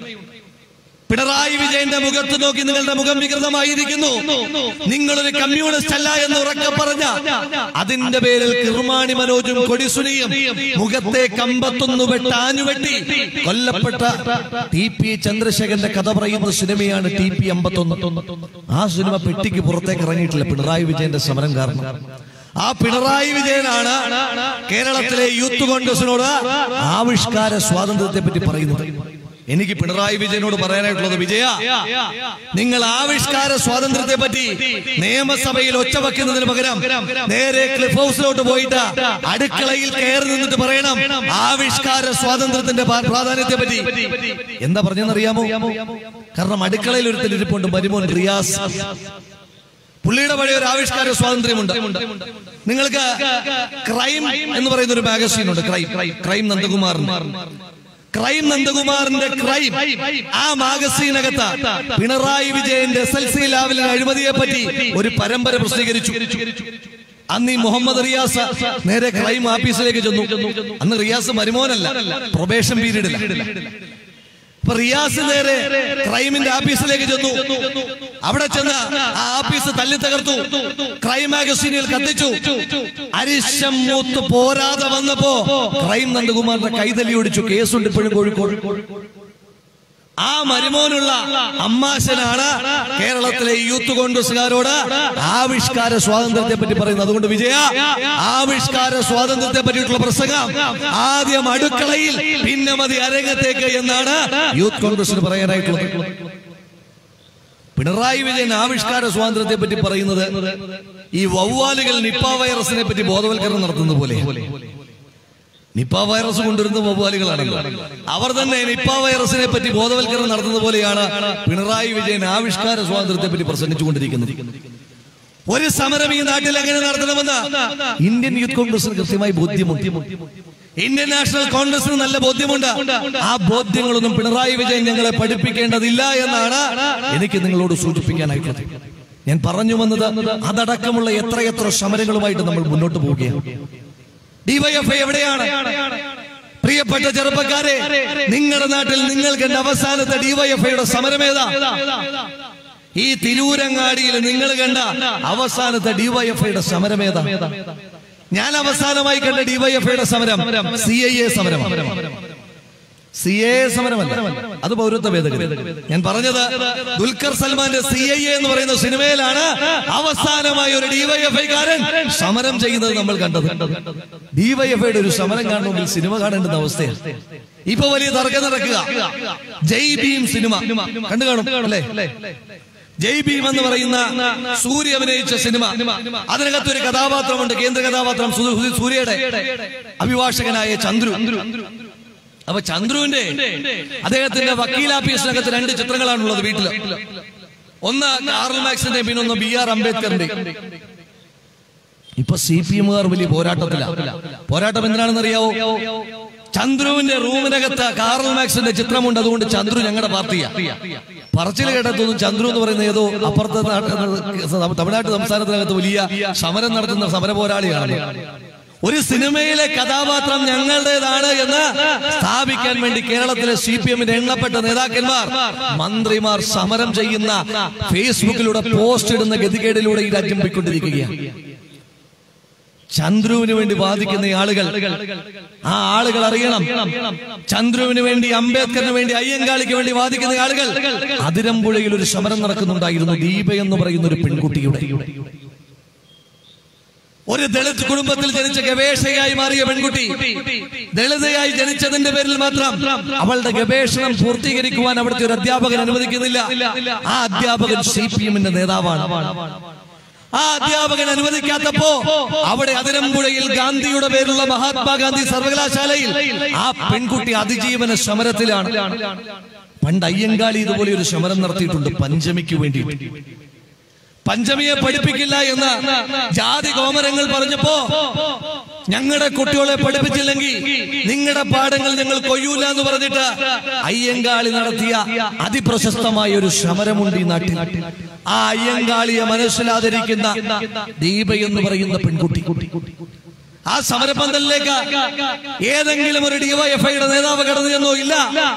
പിണറായി വിജയന്റെ മുഖത്ത് നോക്കി നിങ്ങളുടെ മുഖം വികൃതമായിരിക്കുന്നു നിങ്ങളൊരു കമ്മ്യൂണിസ്റ്റ് അല്ല എന്ന് ഉറക്കെ പറഞ്ഞ അതിന്റെ പേരിൽ കിർമാണി മനോജും കൊടിസുനിയും മുഖത്തെ കമ്പത്തൊന്നു വെട്ട് ആഞ്ഞുവെട്ടി കൊല്ലപ്പെട്ട ടി പി ചന്ദ്രശേഖരന്റെ കഥ പറയുന്ന സിനിമയാണ് ടി പി അമ്പത്തൊന്ന് ആ സിനിമ പെട്ടിക്ക് പുറത്തേക്ക് ഇറങ്ങിയിട്ടില്ല പിണറായി വിജയന്റെ സമരം കാരണം ആ പിണറായി വിജയനാണ് കേരളത്തിലെ യൂത്ത് കോൺഗ്രസിനോട് ആവിഷ്കാര സ്വാതന്ത്ര്യത്തെ പറ്റി പറയുന്നത് എനിക്ക് പിണറായി വിജയനോട് പറയാനായിട്ടുള്ളത് വിജയ നിങ്ങൾ ആവിഷ്കാര സ്വാതന്ത്ര്യത്തെ പറ്റി നിയമസഭയിൽ ഒച്ച വെക്കുന്നതിന് പകരം നേരെ ക്ലിഫ് ഹൗസിലോട്ട് പോയിട്ട് അടുക്കളയിൽ കയറി നിന്നിട്ട് പറയണം ആവിഷ്കാര സ്വാതന്ത്ര്യത്തിന്റെ പ്രാ- പ്രാധാന്യത്തെ പറ്റി എന്താ പറഞ്ഞെന്നറിയാമോ കാരണം അടുക്കളയിൽ ഒരുത്തൽ ഇരിപ്പുണ്ട് മരുമോൻ റിയാസ് പുള്ളിയുടെ പഴയ ഒരു ആവിഷ്കാര സ്വാതന്ത്ര്യമുണ്ട് നിങ്ങൾക്ക് ക്രൈം എന്ന് പറയുന്ന ഒരു മാഗസീൻ ഉണ്ട് ക്രൈം ക്രൈം നന്ദകുമാറിന് ക്രൈം നന്ദകുമാറിന്റെ ക്രൈം ആ മാഗസീനകത്ത് പിണറായി വിജയന്റെ എസ് എൽ സി ലാവലിന് അഴിമതിയെ പറ്റി ഒരു പരമ്പര പ്രസിദ്ധീകരിച്ചു അന്ന് ഈ മുഹമ്മദ് റിയാസ് നേരെ ക്രൈം ഓഫീസിലേക്ക് ചെന്നു അന്ന് റിയാസ് മരുമോനല്ല പ്രൊബേഷൻ പീരീഡില്ല അപ്പൊ റിയാസ് നേരെ ക്രൈമിന്റെ ഓഫീസിലേക്ക് ചെന്നു അവിടെ ചെന്ന് ആ ഓഫീസ് തല്ലി തകർത്തു ക്രൈം മാഗസീനിൽ കത്തിച്ചു അരിശം മൂത്ത് പോരാതെ വന്നപ്പോ ക്രൈം നന്ദകുമാറിന്റെ കൈതല്ലി ഒടിച്ചു കേസുണ്ട് ഇപ്പോഴും കോഴിക്കോട് ആ മരുമോനുള്ള അമ്മാശനാണ് കേരളത്തിലെ യൂത്ത് കോൺഗ്രസുകാരോട് ആവിഷ്കാര സ്വാതന്ത്ര്യത്തെ പറ്റി പറയുന്നത് അതുകൊണ്ട് വിജയ ആവിഷ്കാര സ്വാതന്ത്ര്യത്തെ പറ്റിയിട്ടുള്ള പ്രസംഗം ആദ്യം അടുക്കളയിൽ പിന്നെ മതി അരങ്ങത്തേക്ക് എന്നാണ് യൂത്ത് കോൺഗ്രസിന് പറയാനായിട്ടുള്ളത് പിണറായി വിജയൻ ആവിഷ്കാര സ്വാതന്ത്ര്യത്തെ പറ്റി പറയുന്നത് ഈ വവ്വാലുകൾ നിപ്പ വൈറസിനെ പറ്റി ബോധവൽക്കരണം നടത്തുന്ന പോലെ നിപ്പ വൈറസ് കൊണ്ടുവരുന്ന വവ്വാലുകളാണല്ലോ അവർ തന്നെ നിപ്പ വൈറസിനെ പറ്റി ബോധവൽക്കരണം നടത്തുന്ന പോലെയാണ് പിണറായി വിജയൻ ആവിഷ്കാര സ്വാതന്ത്ര്യത്തെ പറ്റി പ്രസംഗിച്ചുകൊണ്ടിരിക്കുന്നത് ഒരു സമരം ഈ നാട്ടിൽ എങ്ങനെ നടത്തണമെന്ന് ഇന്ത്യൻ യൂത്ത് കോൺഗ്രസിന് കൃത്യമായി ബോധ്യമുണ്ട് ഇന്ത്യൻ നാഷണൽ കോൺഗ്രസിന് നല്ല ബോധ്യമുണ്ട് ആ ബോധ്യങ്ങളൊന്നും പിണറായി വിജയൻ ഞങ്ങളെ പഠിപ്പിക്കേണ്ടതില്ല എന്നാണ് എനിക്ക് നിങ്ങളോട് സൂചിപ്പിക്കാനായിട്ടുള്ളത് ഞാൻ പറഞ്ഞു വന്നത് അതടക്കമുള്ള എത്രയെത്ര സമരങ്ങളുമായിട്ട് നമ്മൾ മുന്നോട്ട് പോവുകയാണ് ഡിവൈഎഫ്ഐ എവിടെയാണ് പ്രിയപ്പെട്ട ചെറുപ്പക്കാരെ നിങ്ങളുടെ നാട്ടിൽ നിങ്ങൾ കണ്ട അവസാനത്തെ ഡിവൈഎഫ്ഐയുടെ സമരമേതാ ഈ തിരൂരങ്ങാടിയിൽ നിങ്ങൾ കണ്ട അവസാനത്തെ ഡിവൈഎഫ്ഐയുടെ സമരമേതാ ഞാൻ അവസാനമായി കണ്ട ഡിവൈഎഫ്ഐയുടെ സമരം സി ഐ എ സമരം സി എ സമരമല്ല അത് പൗരത്വ ഭേദഗതി ഞാൻ പറഞ്ഞത് ദുൽഖർ സൽമാന്റെ സി ഐ എ എന്ന് പറയുന്ന സിനിമയിലാണ് അവസാനമായി ഒരു ഡിവൈഎഫ്ഐക്കാരൻ സമരം ചെയ്യുന്നത് നമ്മൾ കണ്ടത് ഡിവൈഎഫ്ഐയുടെ ഒരു സമരം കാണണമെങ്കിൽ സിനിമ കാണേണ്ടുന്ന അവസ്ഥയാണ് ഇപ്പൊ വലിയ തർക്കം നടക്കുക ജയ് ഭീം സിനിമ കണ്ടു കാണും അല്ലേ ജയ് ഭീം എന്ന് പറയുന്ന സൂര്യ അഭിനയിച്ച സിനിമ അതിനകത്ത് ഒരു കഥാപാത്രമുണ്ട് കേന്ദ്ര കഥാപാത്രം സു- സു- സൂര്യയുടെ അഭിഭാഷകനായ ചന്ദ്രു അപ്പൊ ചന്ദ്രുവിന്റെ അദ്ദേഹത്തിന്റെ വക്കീലാഫീസിനകത്ത് രണ്ട് ചിത്രങ്ങളാണുള്ളത് വീട്ടില് ഒന്ന് കാർൽ മാക്സിന്റെ പിന്നെ ഒന്ന് ബി ആർ അംബേദ്കറിന്റെ ഇപ്പൊ സി പി എമ്മുകാർ വലിയ പോരാട്ടത്തില പോരാട്ടം എന്തിനാണെന്ന് അറിയാവോ ചന്ദ്രുവിന്റെ റൂമിനകത്ത് കാർൽ മാക്സിന്റെ ചിത്രമുണ്ട് അതുകൊണ്ട് ചന്ദ്രു ഞങ്ങളുടെ പാർട്ടിയാ പറച്ചിൽ കേട്ടതൊന്നും ചന്ദ്രു എന്ന് പറയുന്ന ഏതോ അപ്പുറത്തെ നാട്ട് തമിഴ്നാട്ട് സംസ്ഥാനത്തിനകത്ത് വലിയ സമരം നടത്തുന്ന സമര പോരാളിയാണ് ഒരു സിനിമയിലെ കഥാപാത്രം ഞങ്ങളുടേതാണ് എന്ന് സ്ഥാപിക്കാൻ വേണ്ടി കേരളത്തിലെ സി പി എമ്മിന്റെ എണ്ണപ്പെട്ട നേതാക്കന്മാർ മന്ത്രിമാർ സമരം ചെയ്യുന്ന ഫേസ്ബുക്കിലൂടെ പോസ്റ്റ് ഇടുന്ന ഗതികേടിലൂടെ ഈ രാജ്യം പോയിക്കൊണ്ടിരിക്കുകയാണ് ചന്ദ്രുവിന് വേണ്ടി വാദിക്കുന്ന ഈ ആളുകൾ ആ ആളുകൾ അറിയണം ചന്ദ്രുവിന് വേണ്ടി അംബേദ്കറിന് വേണ്ടി അയ്യങ്കാളിക്ക് വേണ്ടി വാദിക്കുന്ന ഈ ആളുകൾ അതിരമ്പുഴയിൽ ഒരു സമരം നടക്കുന്നുണ്ടായിരുന്നു ദീപ എന്ന് പറയുന്ന ഒരു പെൺകുട്ടിയുടെ ഒരു ദളിത് കുടുംബത്തിൽ ജനിച്ച ഗവേഷകയായി മാറിയ പെൺകുട്ടി ദളിതയായി ജനിച്ചതിന്റെ പേരിൽ മാത്രം അവളുടെ ഗവേഷണം പൂർത്തീകരിക്കുവാൻ അവിടുത്തെ ഒരു അധ്യാപകൻ അനുവദിക്കുന്നില്ല ആ അധ്യാപകൻ സി പി എമ്മിന്റെ നേതാവാണ് ആ അധ്യാപകൻ അനുവദിക്കാത്തപ്പോ അവിടെ അതിരമ്പുഴയിൽ ഗാന്ധിയുടെ പേരുള്ള മഹാത്മാഗാന്ധി സർവകലാശാലയിൽ ആ പെൺകുട്ടി അതിജീവന സമരത്തിലാണ് പണ്ട് അയ്യങ്കാളി ഇതുപോലെ ഒരു സമരം നടത്തിയിട്ടുണ്ട് പഞ്ചമിക്ക് വേണ്ടി പഞ്ചമിയെ പഠിപ്പിക്കില്ല എന്ന് ജാതി കോമരങ്ങൾ പറഞ്ഞപ്പോ ഞങ്ങളുടെ കുട്ടികളെ പഠിപ്പിച്ചില്ലെങ്കിൽ നിങ്ങളുടെ പാഠങ്ങൾ ഞങ്ങൾ കൊയ്യൂല എന്ന് പറഞ്ഞിട്ട് അയ്യങ്കാളി നടത്തിയ അതിപ്രശസ്തമായ ഒരു സമരമുണ്ട് ഈ നാട്ടിൽ ആ അയ്യങ്കാളിയെ മനസ്സിലാതിരിക്കുന്ന ദീപ എന്ന് പറയുന്ന പെൺകുട്ടി ആ സമരപന്തലിലേക്ക് ഏതെങ്കിലും ഒരു ഡിവൈഎഫ്ഐയുടെ നേതാവ് കടന്നു ചെന്നോ ഇല്ല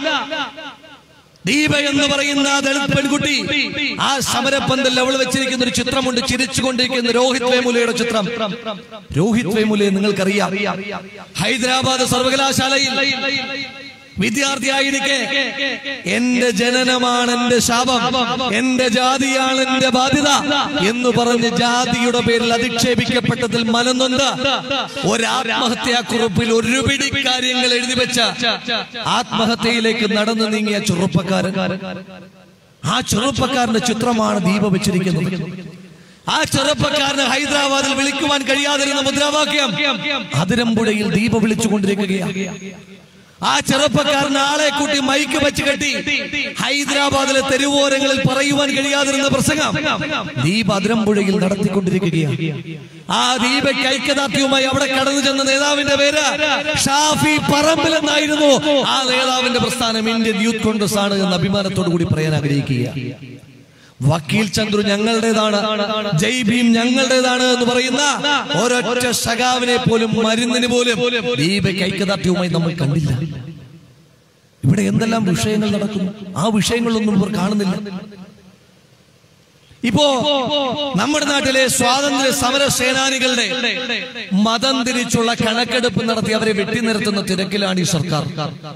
ദീപ എന്ന് പറയുന്ന ആ ദളിത് പെൺകുട്ടി ആ സമരപ്പന്തൽ അവൾ വെച്ചിരിക്കുന്ന ഒരു ചിത്രമുണ്ട് ചിരിച്ചുകൊണ്ടിരിക്കുന്ന രോഹിത് വേമുലയുടെ ചിത്രം രോഹിത് വേമുലയെ നിങ്ങൾക്കറിയാം ഹൈദരാബാദ് സർവകലാശാലയിൽ വിദ്യാർത്ഥിയായിരിക്കെ എന്റെ ജനനമാണ് എന്റെ ശാപം എന്റെ ജാതിയാണ് എന്റെ ബാധ്യത എന്ന് പറഞ്ഞ് ജാതിയുടെ പേരിൽ അധിക്ഷേപിക്കപ്പെട്ടതിൽ മനന്നൊന്ത് ഒരാത്മഹത്യാക്കുറിപ്പിൽ ഒരു പിടി കാര്യങ്ങൾ എഴുതി വെച്ച ആത്മഹത്യയിലേക്ക് നടന്നു നീങ്ങിയ ചെറുപ്പക്കാരൻ ആ ചെറുപ്പക്കാരന്റെ ചിത്രമാണ് ദീപ വെച്ചിരിക്കുന്നത് ആ ചെറുപ്പക്കാരന് ഹൈദരാബാദിൽ വിളിക്കുവാൻ കഴിയാതിരുന്ന മുദ്രാവാക്യം അതിരമ്പുഴയിൽ ദീപ വിളിച്ചുകൊണ്ടിരിക്കുകയാണ് ആ ചെറുപ്പക്കാരൻ ആളെ കൂട്ടി മൈക്ക് വെച്ച് കെട്ടി ഹൈദരാബാദിലെ തെരുവോരങ്ങളിൽ പറയുവാൻ കഴിയാതിരുന്ന പ്രസംഗം ദീപ അതിരമ്പുഴയിൽ നടത്തിക്കൊണ്ടിരിക്കുകയാണ് ആ ദീപയ്ക്ക് ഐക്യദാർഢ്യവുമായി അവിടെ കടന്നു ചെന്ന നേതാവിന്റെ പേര് ഷാഫി പറമ്പിൽ എന്നായിരുന്നു ആ നേതാവിന്റെ പ്രസ്ഥാനം ഇന്ത്യൻ യൂത്ത് കോൺഗ്രസ് ആണ് എന്ന് അഭിമാനത്തോടു കൂടി പറയാൻ ആഗ്രഹിക്കുക വക്കീൽ ചന്ദ്രു ഞങ്ങളുടേതാണ് ജയ് ഭീം ഞങ്ങളുടേതാണ് എന്ന് പറയുന്ന ഒരൊറ്റ സഖാവിനെ പോലും മരുന്നിന് പോലും ദീപയ്ക്ക് ഐക്യദാർഢ്യവുമായി നമ്മൾ കണ്ടില്ല ഇവിടെ എന്തെല്ലാം വിഷയങ്ങൾ നടക്കുന്നു ആ വിഷയങ്ങളൊന്നും ഇവർ കാണുന്നില്ല ഇപ്പോ നമ്മുടെ നാട്ടിലെ സ്വാതന്ത്ര്യ സമര സേനാനികളുടെ മതം തിരിച്ചുള്ള കണക്കെടുപ്പ് നടത്തി അവരെ വെട്ടിനിർത്തുന്ന തിരക്കിലാണ് ഈ സർക്കാർ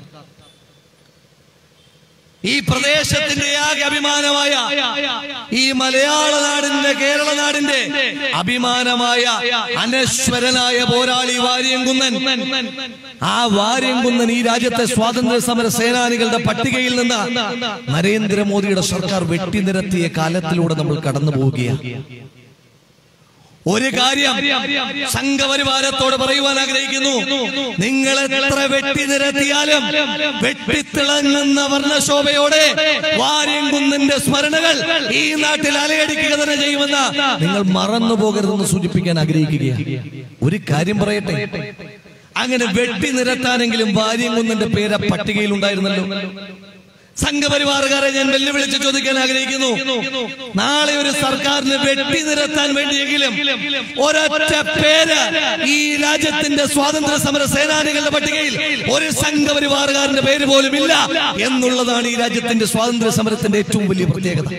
ഈ പ്രദേശത്തിന്റെ ആകെ അഭിമാനമായ ഈ മലയാള നാടിന്റെ കേരള നാടിന്റെ അഭിമാനമായ അനശ്വരനായ പോരാളി വാര്യംകുന്നൻ ആ വാര്യംകുന്നൻ ഈ രാജ്യത്തെ സ്വാതന്ത്ര്യ സമര സേനാനികളുടെ പട്ടികയിൽ നിന്ന് നരേന്ദ്രമോദിയുടെ സർക്കാർ വെട്ടിനിരത്തിയ കാലത്തിലൂടെ നമ്മൾ കടന്നു പോവുകയാണ് ഒരു കാര്യം സംഘപരിവാരത്തോട് പറയുവാൻ ആഗ്രഹിക്കുന്നു നിങ്ങൾ എത്ര വെട്ടി നിരത്തിയാലും വെട്ടിത്തിളങ്ങുന്ന വർണ്ണശോഭയോടെ വാര്യംകുന്നിന്റെ സ്മരണകൾ ഈ നാട്ടിൽ അലയടിക്കുക തന്നെ ചെയ്യുമെന്ന് നിങ്ങൾ മറന്നു പോകരുതെന്ന് സൂചിപ്പിക്കാൻ ആഗ്രഹിക്കുകയാണ് ഒരു കാര്യം പറയട്ടെ അങ്ങനെ വെട്ടി നിരത്താനെങ്കിലും വാര്യംകുന്നിന്റെ പേര് പട്ടികയിൽ ഉണ്ടായിരുന്നല്ലോ സംഘപരിവാറുകാരെ ഞാൻ വെല്ലുവിളിച്ച് ചോദിക്കാൻ ആഗ്രഹിക്കുന്നു നാളെ ഒരു സർക്കാരിന് വെട്ടി നിരത്താൻ വേണ്ടിയെങ്കിലും ഒരൊറ്റ പേര് ഈ രാജ്യത്തിന്റെ സ്വാതന്ത്ര്യ സമര സേനാനികളുടെ പട്ടികയിൽ ഒരു സംഘപരിവാറുകാരന്റെ പേര് പോലും ഇല്ല എന്നുള്ളതാണ് ഈ രാജ്യത്തിന്റെ സ്വാതന്ത്ര്യ സമരത്തിന്റെ ഏറ്റവും വലിയ പ്രത്യേകത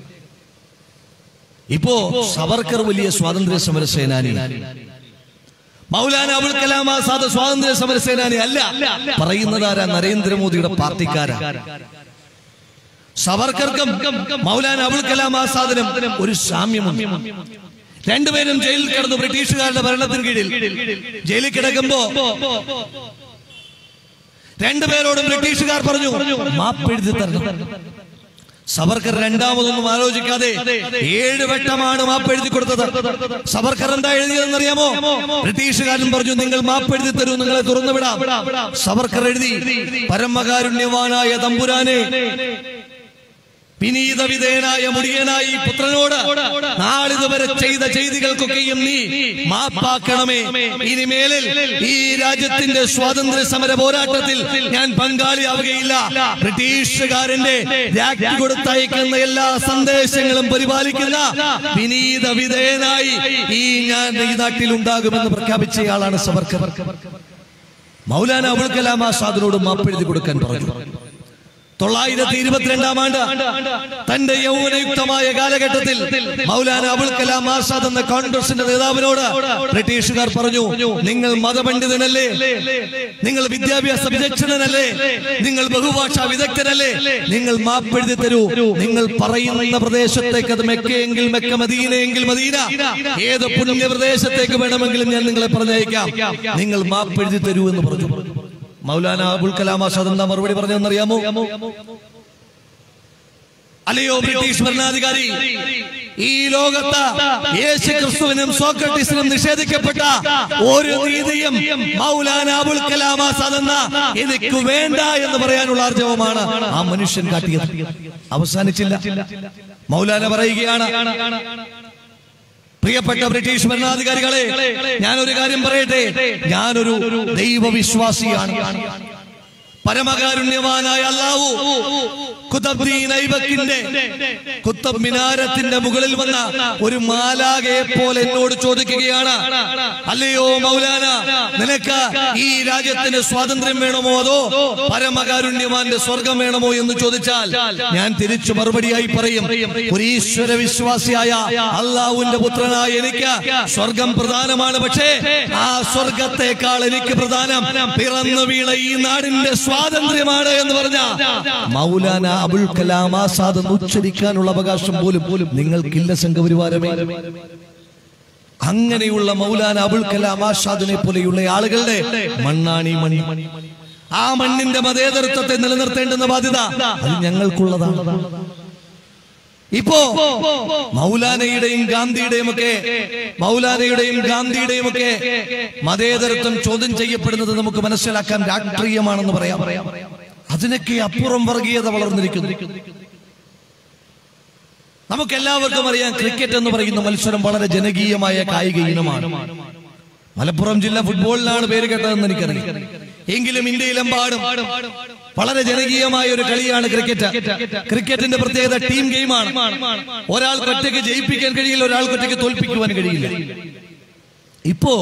ഇപ്പോ സവർക്കർ വലിയ സ്വാതന്ത്ര്യ സമര സേനാനി മൗലാന അബുൽ കലാം ആസാദ് സ്വാതന്ത്ര്യ സമര സേനാനി അല്ല പറയുന്നത് ആരാ നരേന്ദ്രമോദിയുടെ പാർട്ടിക്കാരാ സവർക്കർക്കും മൗലാന അബുൽ കലാം ആസാദിനും ഒരു സാമ്യമുണ്ട് രണ്ടുപേരും ജയിലിൽ കിടന്നു ബ്രിട്ടീഷുകാരുടെ ഭരണത്തിന് കീഴിൽ ജയിലിൽ കിടക്കുമ്പോ രണ്ടുപേരോടും ബ്രിട്ടീഷുകാർ പറഞ്ഞു മാപ്പെഴുതി തരണം സവർക്കർ രണ്ടാമതൊന്നും ആലോചിക്കാതെ ഏഴ് വട്ടമാണ് മാപ്പ് എഴുതി കൊടുത്തത് സവർക്കർ എന്താ എഴുതിയതെന്ന് അറിയാമോ ബ്രിട്ടീഷുകാരൻ പറഞ്ഞു നിങ്ങൾ മാപ്പ് എഴുതി തരൂ നിങ്ങളെ തുറന്നു വിടാം സവർക്കർ എഴുതി പരമകാരുണ്യവാനായ തമ്പുരാനെ വിനീത വിധേയനായ മുടിയനായി ഈ പുത്രനോട് നാളിതുവരെ ചെയ്ത ചെയ്തികൾക്കൊക്കെയും നീ മാപ്പാക്കണമേ ഇനിമേലിൽ ഈ രാജ്യത്തിന്റെ സ്വാതന്ത്ര്യ സമര പോരാട്ടത്തിൽ ഞാൻ പങ്കാളിയാവുകയില്ല ബ്രിട്ടീഷുകാരന്റെ രാജ്ഞി കൊടുത്തയക്കുന്ന എല്ലാ സന്ദേശങ്ങളും പരിപാലിക്കുന്ന വിനീത വിധേയനായി ഈ ഞാൻ ഈ നാട്ടിൽ ഉണ്ടാകുമെന്ന് പ്രഖ്യാപിച്ചയാളാണ് സവർക്കർ മൗലാന അബുൽ കലാം ആസാദിനോട് മാപ്പെഴുതി കൊടുക്കാൻ പറഞ്ഞു തൊള്ളായിരത്തി ഇരുപത്തിരണ്ടാം ആണ്ട് തന്റെ യൗവനയുക്തമായ കാലഘട്ടത്തിൽ മൗലാന അബുൽ കലാം ആസാദ് എന്ന കോൺഗ്രസിന്റെ നേതാവിനോട് ബ്രിട്ടീഷുകാർ പറഞ്ഞു നിങ്ങൾ മതപണ്ഡിതനല്ലേ നിങ്ങൾ വിദ്യാഭ്യാസ വിദഗ്ധനല്ലേ നിങ്ങൾ ബഹുഭാഷാ വിദഗ്ധനല്ലേ നിങ്ങൾ മാപ്പെഴുതി തരൂ നിങ്ങൾ പറയുന്ന പ്രദേശത്തേക്ക് അത് മെക്കയെങ്കിൽ മെക്ക മദീനയെങ്കിൽ മദീന ഏത് പുണ്യ പ്രദേശത്തേക്ക് വേണമെങ്കിലും ഞാൻ നിങ്ങളെ പറഞ്ഞയക്കാം നിങ്ങൾ മാപ്പെഴുതി തരൂ എന്ന് പറഞ്ഞു മൗലാന അബുൽ കലാം ആസാദ് എന്താ മറുപടി പറഞ്ഞതെന്നറിയാമോ അല്ലയോ ബ്രിട്ടീഷ് ഭരണാധികാരി ഈ ലോകത്ത് യേശു ക്രിസ്തുവിനും സോക്രട്ടീസിനും നിഷേധിക്കപ്പെട്ട ഒരു നീതിയും മൗലാന അബുൽ കലാം ആസാദ് എന്ന എനിക്ക് വേണ്ട എന്ന് പറയാനുള്ള ആർജവമാണ് ആ മനുഷ്യൻ കാട്ടിയത് അവസാനിച്ചില്ല മൗലാന പറയുകയാണ് പ്രിയപ്പെട്ട ബ്രിട്ടീഷ് ഭരണാധികാരികളെ ഞാനൊരു കാര്യം പറയട്ടെ ഞാനൊരു ദൈവവിശ്വാസിയാണ് പരമകാരുണ്യവാനായ അല്ലാഹു കുതബ്ദീൻ ഐബക്കിന്റെ കുത്തബ് മിനാരത്തിന്റെ മുകളിൽ വന്ന ഒരു മാലാകയെ പോലെ എന്നോട് ചോദിക്കുകയാണ് അല്ലയോ മൗലാന നിനക്ക് ഈ രാജ്യത്തിന് സ്വാതന്ത്ര്യം വേണമോ അതോ പരമകാരുണ്യവാന്റെ സ്വർഗം വേണമോ എന്ന് ചോദിച്ചാൽ ഞാൻ തിരിച്ചു മറുപടിയായി പറയും ഒരു ഈശ്വര വിശ്വാസിയായ അള്ളാഹുവിന്റെ പുത്രനായ എനിക്ക് സ്വർഗം പ്രധാനമാണ് പക്ഷേ ആ സ്വർഗത്തെക്കാൾ എനിക്ക് പ്രധാനം പിറന്നു വീണ ഈ നാടിന്റെ സ്വാതന്ത്ര്യമാണ് എന്ന് പറഞ്ഞ മൗലാന അബുൽ കലാം ആസാദ് എന്ന് ഉച്ചരിക്കാനുള്ള അവകാശം പോലും പോലും നിങ്ങൾക്കില്ല സംഘപരിവാരമേ അങ്ങനെയുള്ള മൗലാന അബുൽ കലാം ആസാദിനെ പോലെയുള്ള ആളുകളുടെ മണ്ണാണി മണി ആ മണ്ണിന്റെ മതേതരത്വത്തെ നിലനിർത്തേണ്ടുന്ന ബാധ്യത അത് ഞങ്ങൾക്കുള്ളതാണ് ഇപ്പോ മൗലാനയുടെയും ഗാന്ധിയുടെയും ഒക്കെ മൗലാനയുടെയും ഗാന്ധിയുടെയും ഒക്കെ മതേതരത്വം ചോദ്യം ചെയ്യപ്പെടുന്നത് നമുക്ക് മനസ്സിലാക്കാൻ രാഷ്ട്രീയമാണെന്ന് പറയാം അതിനൊക്കെ അപ്പുറം വർഗീയത വളർന്നിരിക്കുന്നു നമുക്ക് എല്ലാവർക്കും അറിയാം ക്രിക്കറ്റ് എന്ന് പറയുന്ന മത്സരം വളരെ ജനകീയമായ കായിക ഇനമാണ് മലപ്പുറം ജില്ല ഫുട്ബോളിലാണ് പേര് കേട്ടതെന്ന് എനിക്കറിയാം എങ്കിലും ഇന്ത്യയിലെമ്പാടും വളരെ ജനകീയമായ ഒരു കളിയാണ് ക്രിക്കറ്റ് ക്രിക്കറ്റിന്റെ പ്രത്യേകത ടീം ഗെയിമാണ് ഒരാൾക്ക് ഒറ്റയ്ക്ക് ജയിപ്പിക്കാൻ കഴിയില്ല ഒരാൾക്ക് ഒറ്റയ്ക്ക് തോൽപ്പിക്കുവാൻ കഴിയില്ല ഇപ്പോ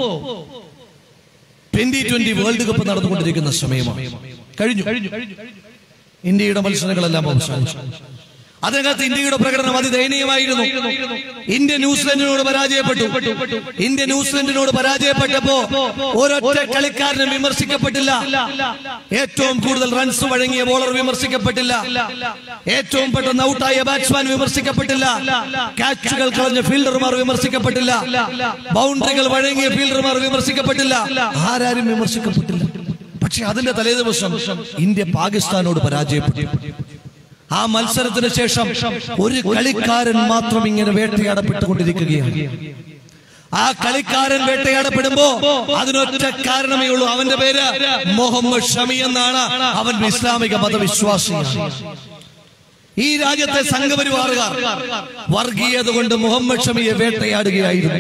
ട്വന്റി ട്വന്റി വേൾഡ് കപ്പ് നടന്നുകൊണ്ടിരിക്കുന്ന സമയമാണ് കഴിഞ്ഞു ഇന്ത്യയുടെ മത്സരങ്ങളെല്ലാം അവസാനിച്ചു അതിനകത്ത് ഇന്ത്യയുടെ പ്രകടനം അതിദയനീയമായിരുന്നു ഇന്ത്യ ന്യൂസിലൻഡിനോട് പരാജയപ്പെട്ടു ഇന്ത്യ ന്യൂസിലൻഡിനോട് പരാജയപ്പെട്ടപ്പോ ഒരൊറ്റ കളിക്കാരനും വിമർശിക്കപ്പെട്ടില്ല ഏറ്റവും കൂടുതൽ റൺസ് വഴങ്ങിയ ബോളർ വിമർശിക്കപ്പെട്ടില്ല ഏറ്റവും പെട്ടെന്ന് ഔട്ടായ ബാറ്റ്സ്മാൻ വിമർശിക്കപ്പെട്ടില്ല ക്യാച്ചുകൾ കളഞ്ഞ ഫീൽഡർമാർ വിമർശിക്കപ്പെട്ടില്ല ബൗണ്ടറികൾ വഴങ്ങിയ ഫീൽഡർമാർ വിമർശിക്കപ്പെട്ടില്ല ആരാരും വിമർശിക്കപ്പെട്ടില്ല പക്ഷെ അതിന്റെ തലേ ദിവസം ഇന്ത്യ പാകിസ്ഥാനോട് പരാജയപ്പെട്ടു ആ മത്സരത്തിന് ശേഷം ഒരു കളിക്കാരൻ മാത്രം ഇങ്ങനെ വേട്ടയാടപ്പെട്ടുകൊണ്ടിരിക്കുകയാണ് ആ കളിക്കാരൻ വേട്ടയാടപ്പെടുമ്പോ അതിനൊറ്റ കാരണമേ ഉള്ളൂ അവന്റെ പേര് മുഹമ്മദ് ഷമി എന്നാണ് അവൻ ഇസ്ലാമിക മതവിശ്വാസിയാണ് ഈ രാജ്യത്തെ സംഘപരിവാറുകാർ വർഗീയത കൊണ്ട് മുഹമ്മദ് ഷമിയെ വേട്ടയാടുകയായിരുന്നു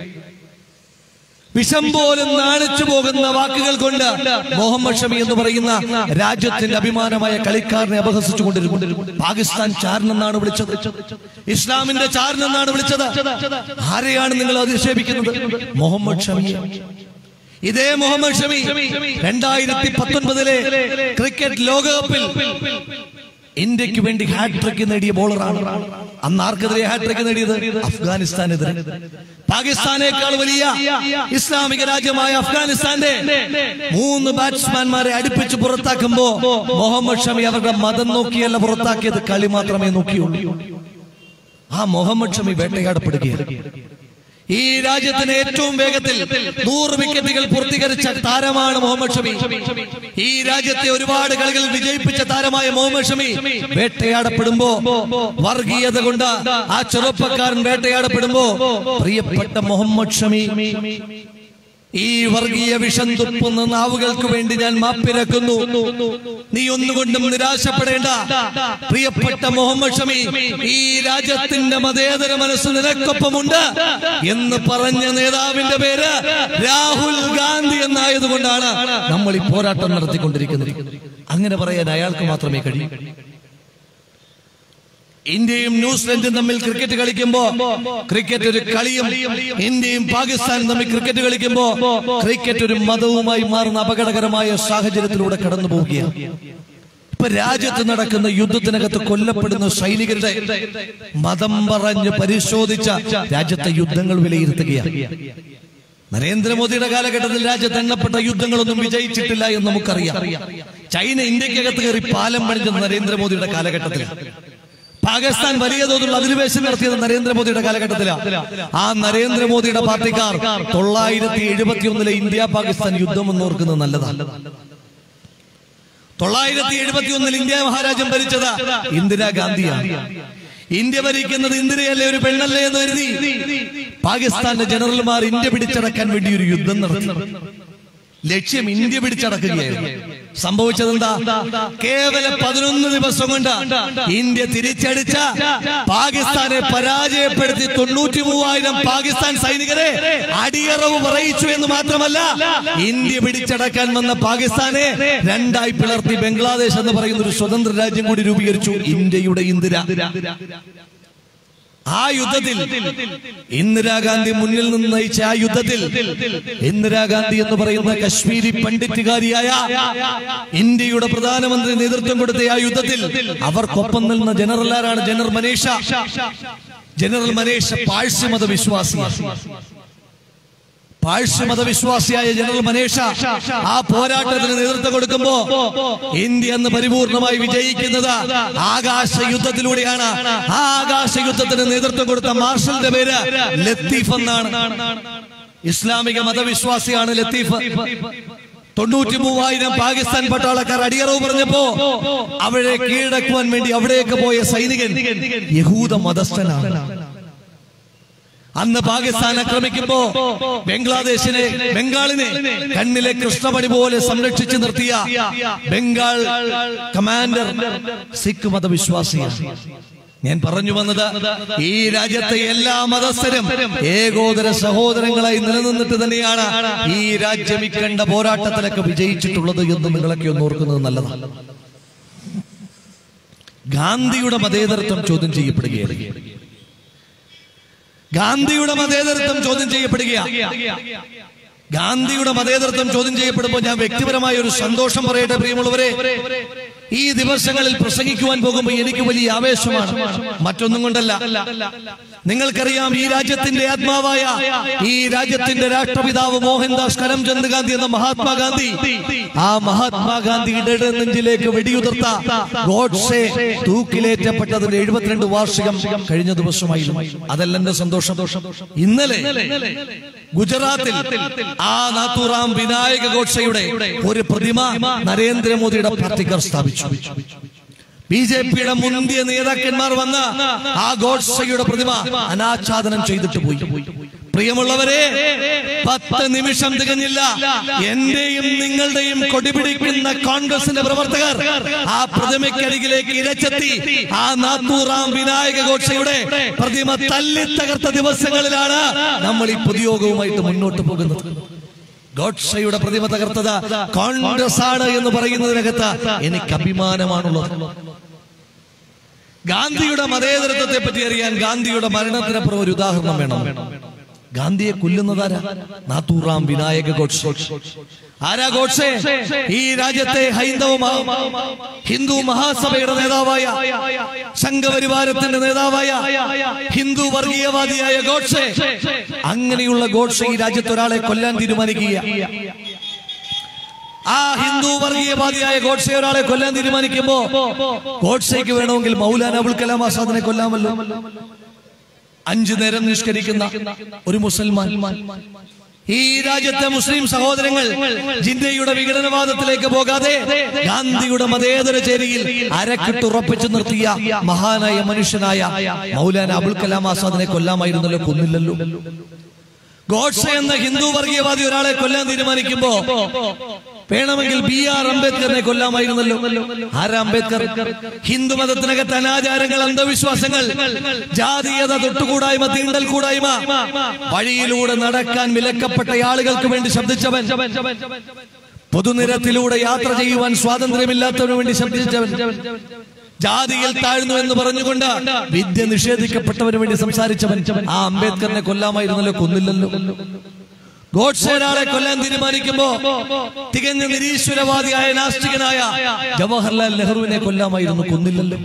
വിഷം പോലും നാണിച്ചു പോകുന്ന വാക്കുകൾ കൊണ്ട് മുഹമ്മദ് ഷമി എന്ന് പറയുന്ന രാജ്യത്തിന്റെ അഭിമാനമായ കളിക്കാരനെ അപഹസിച്ചു കൊണ്ടിരുന്നു പാകിസ്ഥാൻ ചാരൻ എന്നാണ് വിളിച്ചത് ഇസ്ലാമിന്റെ ചാരൻ എന്നാണ് വിളിച്ചത് ആരെയാണ് നിങ്ങൾ അധിക്ഷേപിക്കുന്നത് മുഹമ്മദ് ഷമി ഇതേ മുഹമ്മദ് ഷമി രണ്ടായിരത്തി പത്തൊൻപതിലെ ക്രിക്കറ്റ് ലോകകപ്പിൽ ഇന്ത്യക്ക് വേണ്ടി ഹാട്രിക് നേടിയ ബോളറാണ് അന്ന് ആർക്കെതിരെ ഹാട്രിക് നേടിയത് അഫ്ഗാനിസ്ഥാനെതിരെ പാകിസ്ഥാനേക്കാൾ വലിയ ഇസ്ലാമിക രാജ്യമായ അഫ്ഗാനിസ്ഥാന്റെ മൂന്ന് ബാറ്റ്സ്മാൻമാരെ അടുപ്പിച്ച് പുറത്താക്കുമ്പോ മുഹമ്മദ് ഷമി അവരുടെ മതം നോക്കിയല്ല പുറത്താക്കിയത് കളി മാത്രമേ നോക്കിയുള്ളൂ ആ മുഹമ്മദ് ഷമി വേട്ടയാടപ്പെടുകയാണ് ഈ രാജ്യത്തിന് ഏറ്റവും വേഗത്തിൽ നൂറ് വിക്കറ്റുകൾ പൂർത്തീകരിച്ച താരമാണ് മുഹമ്മദ് ഷമി ഈ രാജ്യത്തെ ഒരുപാട് കളികൾ വിജയിപ്പിച്ച താരമായ മുഹമ്മദ് ഷമി വേട്ടയാടപ്പെടുമ്പോ വർഗീയത കൊണ്ട് ആ ചെറുപ്പക്കാരൻ വേട്ടയാടപ്പെടുമ്പോ പ്രിയപ്പെട്ട മുഹമ്മദ് ഷമി ഈ വർഗീയ വിഷം തുപ്പുന്ന നാവുകൾക്ക് വേണ്ടി ഞാൻ മാപ്പിരക്കുന്നു നീ ഒന്നുകൊണ്ടും നിരാശപ്പെടേണ്ട പ്രിയപ്പെട്ട മുഹമ്മദ് ഷമി ഈ രാജ്യത്തിന്റെ മതേതര മനസ്സ് നിനക്കൊപ്പമുണ്ട് എന്ന് പറഞ്ഞ നേതാവിന്റെ പേര് രാഹുൽ ഗാന്ധി എന്നായതുകൊണ്ടാണ് നമ്മൾ ഈ പോരാട്ടം നടത്തിക്കൊണ്ടിരിക്കുന്നത് അങ്ങനെ പറയാൻ അയാൾക്ക് മാത്രമേ കഴിയൂ ഇന്ത്യയും ന്യൂസിലൻഡും തമ്മിൽ ക്രിക്കറ്റ് കളിക്കുമ്പോ ക്രിക്കറ്റ് ഒരു കളിയും ഇന്ത്യയും പാകിസ്ഥാനും തമ്മിൽ ക്രിക്കറ്റ് കളിക്കുമ്പോ ക്രിക്കറ്റ് ഒരു മതവുമായി മാറുന്ന അപകടകരമായ സാഹചര്യത്തിലൂടെ കടന്നു പോവുകയാണ് ഇപ്പൊ രാജ്യത്ത് നടക്കുന്ന യുദ്ധത്തിനകത്ത് കൊല്ലപ്പെടുന്ന സൈനികരുടെ മതം പറഞ്ഞ് പരിശോധിച്ച രാജ്യത്തെ യുദ്ധങ്ങൾ വിലയിരുത്തുകയാണ് നരേന്ദ്രമോദിയുടെ കാലഘട്ടത്തിൽ രാജ്യത്ത് എണ്ണപ്പെട്ട യുദ്ധങ്ങളൊന്നും വിജയിച്ചിട്ടില്ല എന്ന് നമുക്കറിയാം ചൈന ഇന്ത്യക്കകത്ത് കയറി പാലം പണിഞ്ഞത് നരേന്ദ്രമോദിയുടെ കാലഘട്ടത്തിലാണ് പാകിസ്ഥാൻ വലിയ തോതിലുള്ള അധിനിവേശം നടത്തിയത് നരേന്ദ്രമോദിയുടെ കാലഘട്ടത്തിലാണ് ആ നരേന്ദ്രമോദിയുടെ പാർട്ടിക്കാർ തൊള്ളായിരത്തി എഴുപത്തി ഒന്നിലെ ഇന്ത്യ പാകിസ്ഥാൻ യുദ്ധം എന്ന് ഓർക്കുന്നത് നല്ലതാണ് തൊള്ളായിരത്തി എഴുപത്തി ഒന്നിൽ ഇന്ത്യ മഹാരാജ്യം ഭരിച്ചത് ഇന്ദിരാഗാന്ധിയാണ് ഇന്ത്യ ഭരിക്കുന്നത് ഇന്ദിരയല്ലേ ഒരു പെണ്ണല്ലേ എന്ന് കരുതി പാകിസ്ഥാന്റെ ജനറൽമാർ ഇന്ത്യ പിടിച്ചടക്കാൻ വേണ്ടി ഒരു യുദ്ധം നടത്തി ലക്ഷ്യം ഇന്ത്യ പിടിച്ചടക്കുകയായിരുന്നു സംഭവിച്ചത് എന്താ കേവലം പതിനൊന്ന് ദിവസം കൊണ്ട് ഇന്ത്യ തിരിച്ചടിച്ച പാകിസ്ഥാനെ പരാജയപ്പെടുത്തി തൊണ്ണൂറ്റി മൂവായിരം പാകിസ്ഥാൻ സൈനികരെ അടിയറവ് പറയിച്ചു എന്ന് മാത്രമല്ല ഇന്ത്യ പിടിച്ചടക്കാൻ വന്ന പാകിസ്ഥാനെ രണ്ടായി പിളർത്തി ബംഗ്ലാദേശ് എന്ന് പറയുന്ന ഒരു സ്വതന്ത്ര രാജ്യം കൂടി രൂപീകരിച്ചു ഇന്ത്യയുടെ ഇന്ദിര ആ യുദ്ധത്തിൽ ഇന്ദിരാഗാന്ധി മുന്നിൽ നിന്ന് നയിച്ച ആ യുദ്ധത്തിൽ ഇന്ദിരാഗാന്ധി എന്ന് പറയുന്ന കശ്മീരി പണ്ഡിറ്റുകാരിയായ ഇന്ത്യയുടെ പ്രധാനമന്ത്രി നേതൃത്വം കൊടുത്ത ആ യുദ്ധത്തിൽ അവർക്കൊപ്പം നിന്ന ജനറൽ ആരാണ് ജനറൽ മനേഷ ജനറൽ മനേഷ പാഴ്സ്യമത വിശ്വാസി പാഴ്സ്യമത വിശ്വാസിയായ ജനറൽ മനേഷ ആ പോരാട്ടത്തിന് നേതൃത്വം കൊടുക്കുമ്പോ ഇന്ത്യ എന്ന് പരിപൂർണമായി വിജയിക്കുന്നത് ആകാശ യുദ്ധത്തിലൂടെയാണ് ആ ആകാശ യുദ്ധത്തിന് നേതൃത്വം കൊടുത്ത മാർഷലിന്റെ പേര് ലത്തീഫ് എന്നാണ് ഇസ്ലാമിക മതവിശ്വാസിയാണ് ലത്തീഫ് തൊണ്ണൂറ്റി മൂവായിരം പാകിസ്ഥാൻ പട്ടാളക്കാർ അടിയറവ് പറഞ്ഞപ്പോ അവരെ കീഴടക്കുവാൻ വേണ്ടി അവിടേക്ക് പോയ സൈനികൻ യഹൂദ മതസ്ഥനാണ് അന്ന് പാകിസ്ഥാൻ ആക്രമിക്കുമ്പോ ബംഗ്ലാദേശിനെ ബംഗാളിനെ കണ്ണിലെ കൃഷ്ണമണി പോലെ സംരക്ഷിച്ചു നിർത്തിയ ബംഗാൾ കമാൻഡർ സിഖ് മതവിശ്വാസിയാണ് ഞാൻ പറഞ്ഞു വന്നത് ഈ രാജ്യത്തെ എല്ലാ മതസ്ഥരും ഏകോദര സഹോദരങ്ങളായി നിലനിന്നിട്ട് തന്നെയാണ് ഈ രാജ്യം ഇക്കണ്ട പോരാട്ടത്തിലൊക്കെ വിജയിച്ചിട്ടുള്ളത് എന്ന് നിങ്ങളൊക്കെ ഒന്ന് ഓർക്കുന്നത് നല്ലതാണ് ഗാന്ധിയുടെ മതേതരത്വം ചോദ്യം ചെയ്യപ്പെടുകയാണ് ഗാന്ധിയുടെ മതേതരത്വം ചോദ്യം ചെയ്യപ്പെടുകയാണ് ഗാന്ധിയുടെ മതേതരത്വം ചോദ്യം ചെയ്യപ്പെടുമ്പോൾ ഞാൻ വ്യക്തിപരമായ ഒരു സന്തോഷം പറയട്ടെ പ്രിയമുള്ളവരെ ഈ ദിവസങ്ങളിൽ പ്രസംഗിക്കുവാൻ പോകുമ്പോൾ എനിക്ക് വലിയ ആവേശമാണ് മറ്റൊന്നും കൊണ്ടല്ല നിങ്ങൾക്കറിയാം ഈ രാജ്യത്തിന്റെ ആത്മാവായ ഈ രാജ്യത്തിന്റെ രാഷ്ട്രപിതാവ് മോഹൻദാസ് കരംചന്ദ് ഗാന്ധി എന്ന മഹാത്മാഗാന്ധി ആ മഹാത്മാഗാന്ധിയുടെ ഇടനെഞ്ചിലേക്ക് വെടിയുതിർത്ത ഗോഡ്സെ തൂക്കിലേറ്റപ്പെട്ടതിന്റെ എഴുപത്തിരണ്ട് വാർഷികം കഴിഞ്ഞ ദിവസമായിരുന്നു അതല്ല എന്റെ സന്തോഷം ഇന്നലെ ഗുജറാത്തിൽ ആ നാത്തൂറാം വിനായക ഗോഡ്സെയുടെ ഒരു പ്രതിമ നരേന്ദ്രമോദിയുടെ പാർട്ടിക്കാർ സ്ഥാപിച്ചു ബി ജെ പിയുടെ മുന്തിയ നേതാക്കന്മാർ വന്ന് ആ ഗോഡ്സെയുടെ പ്രതിമ അനാച്ഛാദനം ചെയ്തിട്ട് പോയി പ്രിയമുള്ളവരെ പത്ത് നിമിഷം തികഞ്ഞില്ല എന്റെയും നിങ്ങളുടെയും കൊടിപിടിക്കുന്ന കോൺഗ്രസിന്റെ പ്രവർത്തകർ ആ പ്രതിമയ്ക്കരികിലേക്ക് ഇരച്ചെത്തി ആ നാത്തൂറാം വിനായക ഗോഡ്സെയുടെ പ്രതിമ തല്ലി തകർത്ത ദിവസങ്ങളിലാണ് നമ്മൾ ഈ പൊതുയോഗവുമായിട്ട് മുന്നോട്ട് പോകുന്നത് ഗോഡ്സെയുടെ പ്രതിമ തകർത്തത് കോൺഗ്രസ് ആണ് എന്ന് പറയുന്നതിനകത്ത് എനിക്ക് അഭിമാനമാണുള്ളത് ഗാന്ധിയുടെ മതേതരത്വത്തെ പറ്റി അറിയാൻ ഗാന്ധിയുടെ മരണത്തിനപ്പുറം ഒരു ഉദാഹരണം വേണം ഗാന്ധിയെ കൊല്ലുന്നതാരാ നാത്തൂറാം വിനായക ഗോഡ്സെ ആരാ ഗോഡ്സെ ഈ രാജ്യത്തെ ഹൈന്ദവ മഹാ- ഹിന്ദു മഹാസഭയുടെ നേതാവായ സംഘപരിവാരത്തിന്റെ നേതാവായ ഹിന്ദു വർഗീയവാദിയായ ഗോഡ്സെ അങ്ങനെയുള്ള ഗോഡ്സെ ഈ രാജ്യത്ത് ഒരാളെ കൊല്ലാൻ തീരുമാനിക്കുക ആ ഹിന്ദു വർഗീയവാദിയായ ഗോഡ്സെ ഒരാളെ കൊല്ലാൻ തീരുമാനിക്കുമ്പോ ഗോഡ്സെക്ക് വേണമെങ്കിൽ മൗലാന അബുൽ കലാം ആസാദിനെ കൊല്ലാമല്ലോ അഞ്ചു നേരം നിഷ്കരിക്കുന്ന ഒരു മുസൽമാൻ ഈ രാജ്യത്തെ മുസ്ലിം സഹോദരങ്ങൾ ജിന്നയുടെ വിഘടനവാദത്തിലേക്ക് പോകാതെ ഗാന്ധിയുടെ മതേതര ചേരിയിൽ അരക്കിട്ടുറപ്പിച്ചു നിർത്തിയ മഹാനായ മനുഷ്യനായ മൗലാന അബുൽ കലാം ആസാദിനെ കൊല്ലാമായിരുന്നല്ലോ കൊന്നില്ലല്ലോ ഗോഡ്സെ എന്ന ഹിന്ദു വർഗീയവാദി ഒരാളെ കൊല്ലാൻ തീരുമാനിക്കുമ്പോ വേണമെങ്കിൽ ബി ആർ അംബേദ്കറിനെ കൊല്ലാമായിരുന്നല്ലോ ആരാ അംബേദ്കർ ഹിന്ദു മതത്തിനകത്ത് അനാചാരങ്ങൾ അന്ധവിശ്വാസങ്ങൾ ജാതീയത തൊട്ടുകൂടായ്മ തീണ്ടൽ കൂടായ്മ വഴിയിലൂടെ നടക്കാൻ വിലക്കപ്പെട്ട ആളുകൾക്ക് വേണ്ടി ശബ്ദിച്ചവൻ പൊതുനിരത്തിലൂടെ യാത്ര ചെയ്യുവാൻ സ്വാതന്ത്ര്യമില്ലാത്തവന് വേണ്ടി ശബ്ദിച്ചവൻ ജാതിയിൽ താഴ്ന്നു എന്ന് പറഞ്ഞുകൊണ്ട് വിദ്യ നിഷേധിക്കപ്പെട്ടവന് വേണ്ടി സംസാരിച്ചവൻ ആ അംബേദ്കറിനെ കൊല്ലാമായിരുന്നല്ലോ കൊന്നില്ലല്ലോ ഗോഡ്സെ ഒരാളെ കൊല്ലാൻ തീരുമാനിക്കുമ്പോ തികഞ്ഞ നിരീശ്വരവാദിയായ നാസ്തികനായ ജവഹർലാൽ നെഹ്റുവിനെ കൊല്ലാമായിരുന്നു കൊന്നില്ലല്ലോ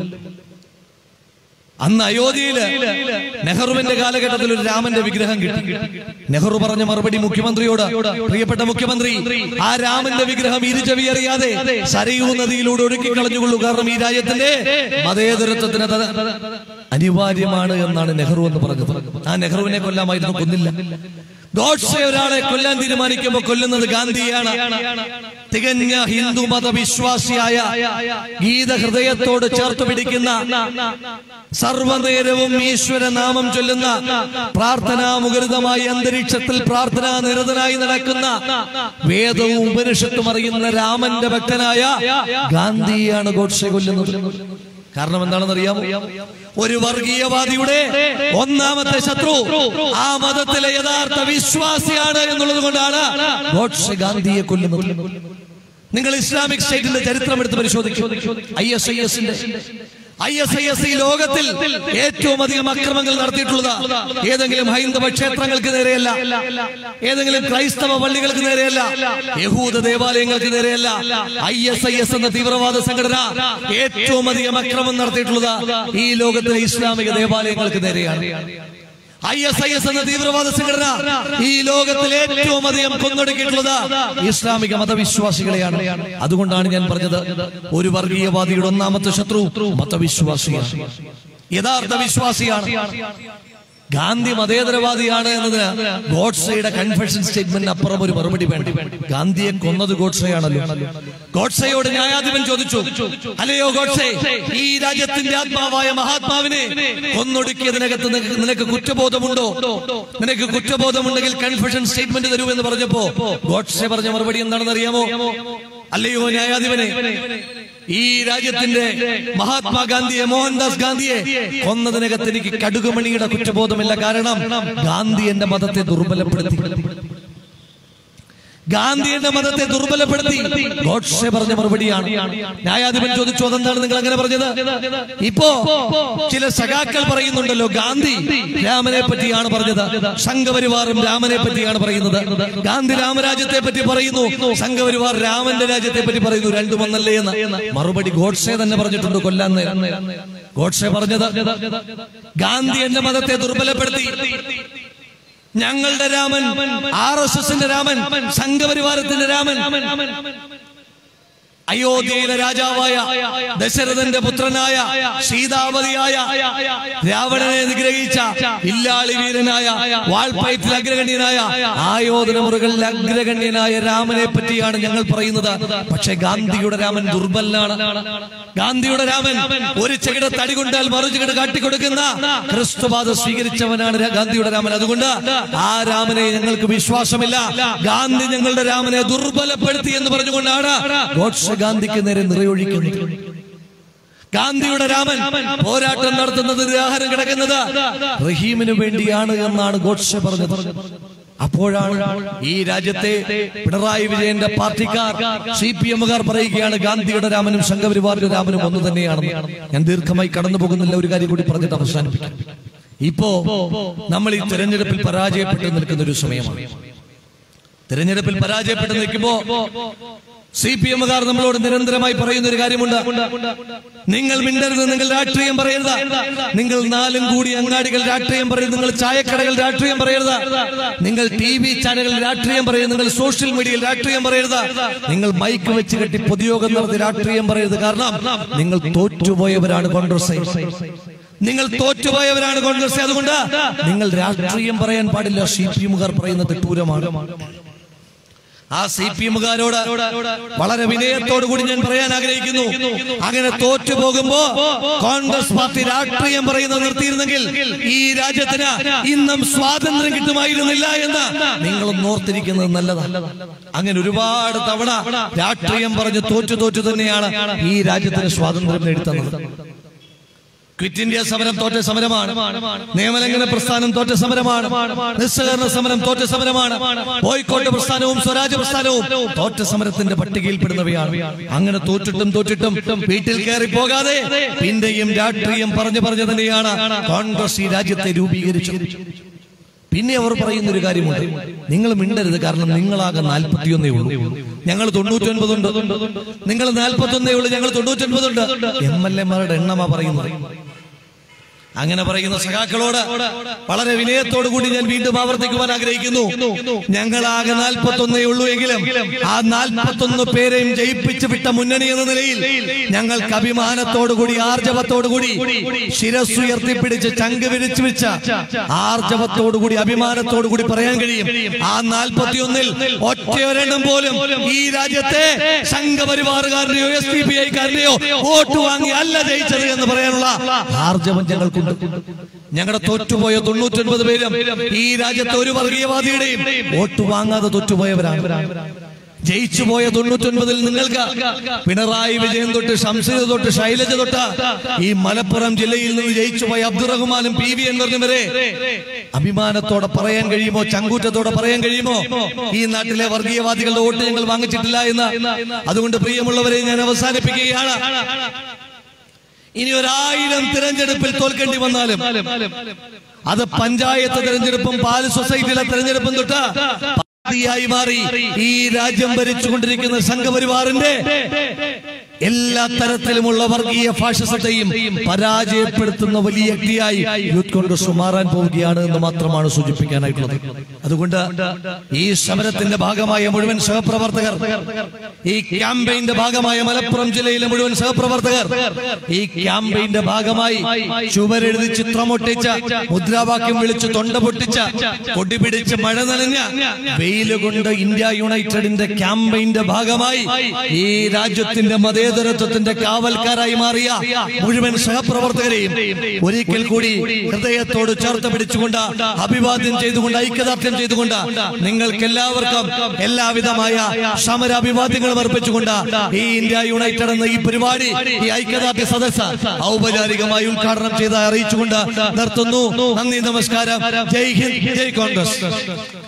അന്ന് അയോധ്യയില് നെഹ്റുവിന്റെ കാലഘട്ടത്തിൽ ഒരു രാമന്റെ വിഗ്രഹം കിട്ടി നെഹ്റു പറഞ്ഞ മറുപടി മുഖ്യമന്ത്രിയോട് പ്രിയപ്പെട്ട മുഖ്യമന്ത്രി ആ രാമന്റെ വിഗ്രഹം ഇരുചവി അറിയാതെ സരയൂ നദിയിലൂടെ ഒഴുക്കി കളഞ്ഞുകൊള്ളൂ കാരണം ഈ രാജ്യത്തിന്റെ മതേതരത്വത്തിന് അത് അനിവാര്യമാണ് എന്നാണ് നെഹ്റു എന്ന് പറഞ്ഞത് ആ നെഹ്റുവിനെ കൊല്ലാമായിരുന്നു കൊന്നില്ല ഗോഡ്സെ ഒരാളെ കൊല്ലാൻ തീരുമാനിക്കുമ്പോൾ കൊല്ലുന്നത് ഗാന്ധിയാണ് തികഞ്ഞ ഹിന്ദു മത വിശ്വാസിയായ ഗീത ഹൃദയത്തോട് ചേർത്ത് പിടിക്കുന്ന സർവനേരവും ഈശ്വര നാമം ചൊല്ലുന്ന പ്രാർത്ഥനാ മുഖരിതമായ അന്തരീക്ഷത്തിൽ പ്രാർത്ഥനാ നിരതനായി നടക്കുന്ന വേദവും ഉപനിഷത്തും അറിയുന്ന രാമന്റെ ഭക്തനായ ഗാന്ധിയാണ് ഗോഡ്സെ കൊല്ലുന്നത് കാരണം എന്താണെന്ന് അറിയാമോ ഒരു വർഗീയവാദിയുടെ ഒന്നാമത്തെ ശത്രു ആ മതത്തിലെ യഥാർത്ഥ വിശ്വാസിയാണ് എന്നുള്ളത് കൊണ്ടാണ് ഗോഡ്സെ ഗാന്ധിയെ കൊല്ലുന്നത് നിങ്ങൾ ഇസ്ലാമിക് സ്റ്റേറ്റിന്റെ ചരിത്രം എടുത്ത് പരിശോധിക്കും ഐ എസ് ഐ എസിന്റെ ഐ എസ് ഐ എസ് ഈ ലോകത്തിൽ ഏറ്റവും അധികം അക്രമങ്ങൾ നടത്തിയിട്ടുള്ളത് ഏതെങ്കിലും ഹൈന്ദവ ക്ഷേത്രങ്ങൾക്ക് നേരെയല്ല ഏതെങ്കിലും ക്രൈസ്തവ പള്ളികൾക്ക് നേരെയല്ല യഹൂദ ദേവാലയങ്ങൾക്ക് നേരെയല്ല ഐ എസ് ഐ എസ് എന്ന തീവ്രവാദ സംഘടന ഏറ്റവും അധികം അക്രമം നടത്തിയിട്ടുള്ളത് ഈ ലോകത്തിലെ ഇസ്ലാമിക ദേവാലയങ്ങൾക്ക് നേരെയാണ് ഐ എസ് ഐ എസ് എന്ന തീവ്രവാദ സംഘടന ഈ ലോകത്തിൽ ഏറ്റവും അധികം കൊന്നൊടുക്കിയിട്ടുള്ളത് ഇസ്ലാമിക മതവിശ്വാസികളെയാണ് അതുകൊണ്ടാണ് ഞാൻ പറഞ്ഞത് ഒരു വർഗീയവാദിയുടെ ഒന്നാമത്തെ ശത്രു മതവിശ്വാസിയാണ് യഥാർത്ഥ വിശ്വാസിയാണ് ഗാന്ധി മതേതരവാദിയാണ് എന്നതിന് ഗോഡ്സയുടെ കൺഫെഷൻ സ്റ്റേറ്റ്മെന്റിന് അപ്പുറം ഒരു മറുപടി വേണ്ട ഗാന്ധിയെ കൊന്നത് ഗോഡ്സയാണല്ലോ ഗോഡ്സയോട് ന്യായാധിപൻ ചോദിച്ചു അല്ലയോ ഗോഡ്സെ ഈ രാജ്യത്തിന്റെ ആത്മാവായ മഹാത്മാവിനെ കൊന്നൊടുക്കിയതിനകത്ത് നിനക്ക് നിനക്ക് കുറ്റബോധമുണ്ടോ നിനക്ക് കുറ്റബോധമുണ്ടെങ്കിൽ കൺഫെഷൻ സ്റ്റേറ്റ്മെന്റ് തരൂ എന്ന് പറഞ്ഞപ്പോ ഗോഡ്സെ പറഞ്ഞ മറുപടി എന്താണെന്ന് അറിയാമോ അല്ലയോ ന്യായാധിപനെ ഈ രാജ്യത്തിന്റെ മഹാത്മാഗാന്ധിയെ മോഹൻദാസ് ഗാന്ധിയെ കൊന്നതിനകത്ത് എനിക്ക് കടുകുമണിയുടെ കുറ്റബോധമില്ല കാരണം ഗാന്ധി എന്റെ മതത്തെ ദുർബലപ്പെടുത്തി ഗാന്ധി എന്ന മതത്തെ ദുർബലപ്പെടുത്തി ഗോഡ്സെ പറഞ്ഞ മറുപടിയാണ് ന്യായാധിപൻ ചോദിച്ചു അതെന്താണ് നിങ്ങൾ അങ്ങനെ പറഞ്ഞത് ഇപ്പോ ചില സഖാക്കൾ പറയുന്നുണ്ടല്ലോ ഗാന്ധി രാമനെ പറ്റിയാണ് പറഞ്ഞത് സംഘപരിവാറും രാമനെ പറ്റിയാണ് പറയുന്നത് ഗാന്ധി രാമരാജ്യത്തെ പറ്റി പറയുന്നു സംഘപരിവാർ രാമന്റെ രാജ്യത്തെ പറ്റി പറയുന്നു രണ്ടും ഒന്നല്ലേ എന്ന് മറുപടി ഗോഡ്സെ തന്നെ പറഞ്ഞിട്ടുണ്ട് കൊല്ലാൻ നേരം ഗോഡ്സെ പറഞ്ഞത് ഗാന്ധി എന്റെ മതത്തെ ദുർബലപ്പെടുത്തി ഞങ്ങളുടെ രാമൻ ആർ എസ് എസിന്റെ രാമൻ സംഘപരിവാരത്തിന്റെ രാമൻ അയോധ്യയിലെ രാജാവായ ദശരഥന്റെ പുത്രനായ സീതാവതിയായ രാവണനെ നിഗ്രഹിച്ച ഇല്ലാളി വീരനായ വാൾപ്പയറ്റിൽ അഗ്രഗണ്യനായ ആയോധന മുറകളിൽ അഗ്രഗണ്യനായ രാമനെ പറ്റിയാണ് ഞങ്ങൾ പറയുന്നത് പക്ഷെ ഗാന്ധിയുടെ രാമൻ ദുർബലനാണ് ഗാന്ധിയുടെ രാമൻ ഒരു ചെകിട തടി കൊണ്ടാൽ മറു ചെകിട കാട്ടിക്കൊടുക്കുന്ന ക്രിസ്തുപാത സ്വീകരിച്ചവനാണ് രാ- ഗാന്ധിയുടെ രാമൻ അതുകൊണ്ട് ആ രാമനെ ഞങ്ങൾക്ക് വിശ്വാസമില്ല ഗാന്ധി ഞങ്ങളുടെ രാമനെ ദുർബലപ്പെടുത്തി എന്ന് പറഞ്ഞുകൊണ്ടാണ് ഗോഡ്സെ ഗാന്ധിക്ക് നേരെ നിറയൊഴിക്കുന്നത് ഗാന്ധിയുടെ രാമൻ പോരാട്ടം നടത്തുന്നത് നിരാഹാരം കിടക്കുന്നത് റഹീമിന് വേണ്ടിയാണ് എന്നാണ് ഗോഡ്സെ പറഞ്ഞത് അപ്പോഴാണ് ഈ രാജ്യത്തെ പിണറായി വിജയന്റെ പാർട്ടിക്കാർ സി പി എമ്മുകാർ പറയുകയാണ് ഗാന്ധിയുടെ രാമനും സംഘപരിവാറിന്റെ രാമനും ഒന്ന് തന്നെയാണ് ഞാൻ ദീർഘമായി കടന്നു പോകുന്നില്ല ഒരു കാര്യം കൂടി പറഞ്ഞിട്ട് അവസാനിപ്പിക്കാം ഇപ്പോ നമ്മൾ ഈ തെരഞ്ഞെടുപ്പിൽ പരാജയപ്പെട്ട് നിൽക്കുന്ന ഒരു സമയമാണ് തെരഞ്ഞെടുപ്പിൽ പരാജയപ്പെട്ട് നിൽക്കുമ്പോ സി പി എമ്മുകാർ നമ്മളോട് നിരന്തരമായി പറയുന്ന ഒരു കാര്യമുണ്ട് നിങ്ങൾ മിണ്ടരുത് നിങ്ങൾ രാഷ്ട്രീയം പറയരുത് നിങ്ങൾ നാലും കൂടി അങ്ങാടികൾ രാഷ്ട്രീയം പറയരുത് നിങ്ങൾ ചായക്കടകൾ രാഷ്ട്രീയം പറയരുത് നിങ്ങൾ ടി വി ചാനലുകൾ രാഷ്ട്രീയം പറയരുത് നിങ്ങൾ സോഷ്യൽ മീഡിയയിൽ രാഷ്ട്രീയം പറയരുത് നിങ്ങൾ മൈക്ക് വെച്ച് കെട്ടി പൊതുയോഗം നടത്തി രാഷ്ട്രീയം പറയരുത് കാരണം നിങ്ങൾ തോറ്റുപോയവരാണ് കോൺഗ്രസ് നിങ്ങൾ തോറ്റുപോയവരാണ് കോൺഗ്രസ് അതുകൊണ്ട് നിങ്ങൾ രാഷ്ട്രീയം പറയാൻ പാടില്ല സി പി എമ്മുകാർ പറയുന്ന തെട്ടൂരമാണ് ആ സി പി എമ്മുകാരോട് വളരെ വിനയത്തോടു കൂടി ഞാൻ പറയാൻ ആഗ്രഹിക്കുന്നു അങ്ങനെ തോറ്റു പോകുമ്പോ കോൺഗ്രസ് പാർട്ടി രാഷ്ട്രീയം പറയുന്നത് നിർത്തിയിരുന്നെങ്കിൽ ഈ രാജ്യത്തിന് ഇന്നും സ്വാതന്ത്ര്യം കിട്ടുമായിരുന്നില്ല എന്ന് നിങ്ങളും ഓർത്തിരിക്കുന്നത് നല്ലതാണ് അങ്ങനെ ഒരുപാട് തവണ രാഷ്ട്രീയം പറഞ്ഞ് തോറ്റു തോറ്റു തന്നെയാണ് ഈ രാജ്യത്തിന് സ്വാതന്ത്ര്യം നേടിത്തന്നത് ക്വിറ്റ് ഇന്ത്യ സമരം തോറ്റ സമരമാണ് നിയമലംഘന പ്രസ്ഥാനം തോറ്റ സമരമാണ് നിസ്സഹകരണ സമരം തോറ്റ സമരമാണ് ബോയ്ക്കോട്ട് പ്രസ്ഥാനവും സ്വരാജ് പ്രസ്ഥാനവും തോറ്റ സമരത്തിന്റെ പട്ടികയിൽപ്പെടുന്നവയാണ് അങ്ങനെ തോറ്റിട്ടും തോറ്റിട്ടും വീട്ടിൽ കയറി പോകാതെ പിന്നെയും രാഷ്ട്രീയം പറഞ്ഞു പറഞ്ഞു തന്നെയാണ് കോൺഗ്രസ് ഈ രാജ്യത്തെ രൂപീകരിച്ചത് പിന്നെ അവർ പറയുന്ന ഒരു കാര്യമുണ്ട് നിങ്ങൾ മിണ്ടരുത് കാരണം നിങ്ങളാകെ നാൽപ്പത്തിയൊന്നേ ഉള്ളൂ ഞങ്ങൾ തൊണ്ണൂറ്റി ഒൻപതുണ്ട് നിങ്ങൾ നാൽപ്പത്തി ഒന്നേ ഉള്ളൂ ഞങ്ങൾ തൊണ്ണൂറ്റി ഒൻപതുണ്ട് എം എൽ എമാരുടെ എണ്ണമാ പറയുന്നത് അങ്ങനെ പറയുന്ന സഖാക്കളോട് വളരെ വിനയത്തോടു കൂടി ഞാൻ വീണ്ടും ആവർത്തിക്കുവാൻ ആഗ്രഹിക്കുന്നു ഞങ്ങളാകെ നാൽപ്പത്തൊന്നേ ഉള്ളൂ എങ്കിലും ആ നാൽപ്പത്തൊന്ന് പേരെയും ജയിപ്പിച്ചു വിട്ട മുന്നണി എന്ന നിലയിൽ ഞങ്ങൾക്ക് അഭിമാനത്തോടുകൂടി ആർജവത്തോടുകൂടി ശിരസ്സുയർത്തിപ്പിടിച്ച് ചങ്ക് വിരിച്ചു വെച്ച ആർജവത്തോടുകൂടി അഭിമാനത്തോടുകൂടി പറയാൻ കഴിയും ആ നാൽപ്പത്തിയൊന്നിൽ ഒറ്റയൊരെണ്ണം പോലും ഈ രാജ്യത്തെ സംഘപരിവാറുകാരനെയോ എസ് ഡി പി ഐക്കാരനെയോ വോട്ട് വാങ്ങി അല്ല ജയിച്ചത് എന്ന് പറയാനുള്ള ആർജവം ഞങ്ങൾക്കുണ്ട് ഞങ്ങളുടെ തോറ്റുപോയ തൊണ്ണൂറ്റൊൻപത് പേരും ഈ രാജ്യത്തെ ഒരു വർഗീയവാദിയുടെയും വോട്ട് വാങ്ങാതെ തോറ്റുപോയവരാണ് ജയിച്ചുപോയ തൊണ്ണൂറ്റൊൻപതിൽ നിങ്ങൾക്ക് പിണറായി വിജയൻ തൊട്ട് ഷംസീർ തൊട്ട് ശൈലജ തൊട്ട് ഈ മലപ്പുറം ജില്ലയിൽ നിന്ന് ജയിച്ചുപോയ അബ്ദുറഹ്മാനും പി വി എന്നറിഞ്ഞ വരെ അഭിമാനത്തോടെ പറയാൻ കഴിയുമോ ചങ്കൂറ്റത്തോടെ പറയാൻ കഴിയുമോ ഈ നാട്ടിലെ വർഗീയവാദികളുടെ വോട്ട് ഞങ്ങൾ വാങ്ങിച്ചിട്ടില്ല എന്ന് അതുകൊണ്ട് പ്രിയമുള്ളവരെ ഞാൻ അവസാനിപ്പിക്കുകയാണ് ഇനി ഒരായിരം തിരഞ്ഞെടുപ്പിൽ തോൽക്കേണ്ടി വന്നാലും അത് പഞ്ചായത്ത് തെരഞ്ഞെടുപ്പും പാല് സൊസൈറ്റിയിലെ തെരഞ്ഞെടുപ്പും തൊട്ട് പാർട്ടിയായി മാറി ഈ രാജ്യം ഭരിച്ചുകൊണ്ടിരിക്കുന്ന സംഘപരിവാറിന്റെ എല്ലാ തരത്തിലുമുള്ള വർഗീയ ഫാഷിസത്തെയും പരാജയപ്പെടുത്തുന്ന വലിയ വ്യക്തിയായി യൂത്ത് കോൺഗ്രസ് മാറാൻ പോവുകയാണ് എന്ന് മാത്രമാണ് സൂചിപ്പിക്കാനായിട്ടുള്ളത് അതുകൊണ്ട് ഈ സമരത്തിന്റെ ഭാഗമായ മുഴുവൻ സഹപ്രവർത്തകർ ഈ ക്യാമ്പയിന്റെ ഭാഗമായ മലപ്പുറം ജില്ലയിലെ മുഴുവൻ സഹപ്രവർത്തകർ ഈ ക്യാമ്പയിന്റെ ഭാഗമായി ചുവരെഴുതി ചിത്രമൊട്ടിച്ച മുദ്രാവാക്യം വിളിച്ച് തൊണ്ട പൊട്ടിച്ച കൊടി പിടിച്ച് മഴ നനഞ്ഞ വെയില് കൊണ്ട് ഇന്ത്യ യുണൈറ്റഡിന്റെ ക്യാമ്പയിന്റെ ഭാഗമായി ഈ രാജ്യത്തിന്റെ മതേതരത്വത്തിന്റെ കാവൽക്കാരായി മാറിയ മുഴുവൻ സഹപ്രവർത്തകരെയും ഒരിക്കൽ കൂടി ഹൃദയത്തോട് ചേർത്ത് പിടിച്ചുകൊണ്ട് അഭിവാദ്യം ചെയ്തുകൊണ്ട് ഐക്യദാർഢ്യം ചെയ്തുകൊണ്ട് നിങ്ങൾക്ക് എല്ലാവർക്കും എല്ലാവിധമായ സമര അഭിവാദ്യങ്ങളും അർപ്പിച്ചുകൊണ്ട് ഈ ഇന്ത്യ യുണൈറ്റഡ് എന്ന ഈ പരിപാടി ഈ ഐക്യദാർഢ്യ സദസ്സ് ഔപചാരികമായി ഉദ്ഘാടനം ചെയ്ത് അറിയിച്ചുകൊണ്ട് നിർത്തുന്നു നന്ദി നമസ്കാരം ജയ് ഹിന്ദ് ജയ് കോൺഗ്രസ്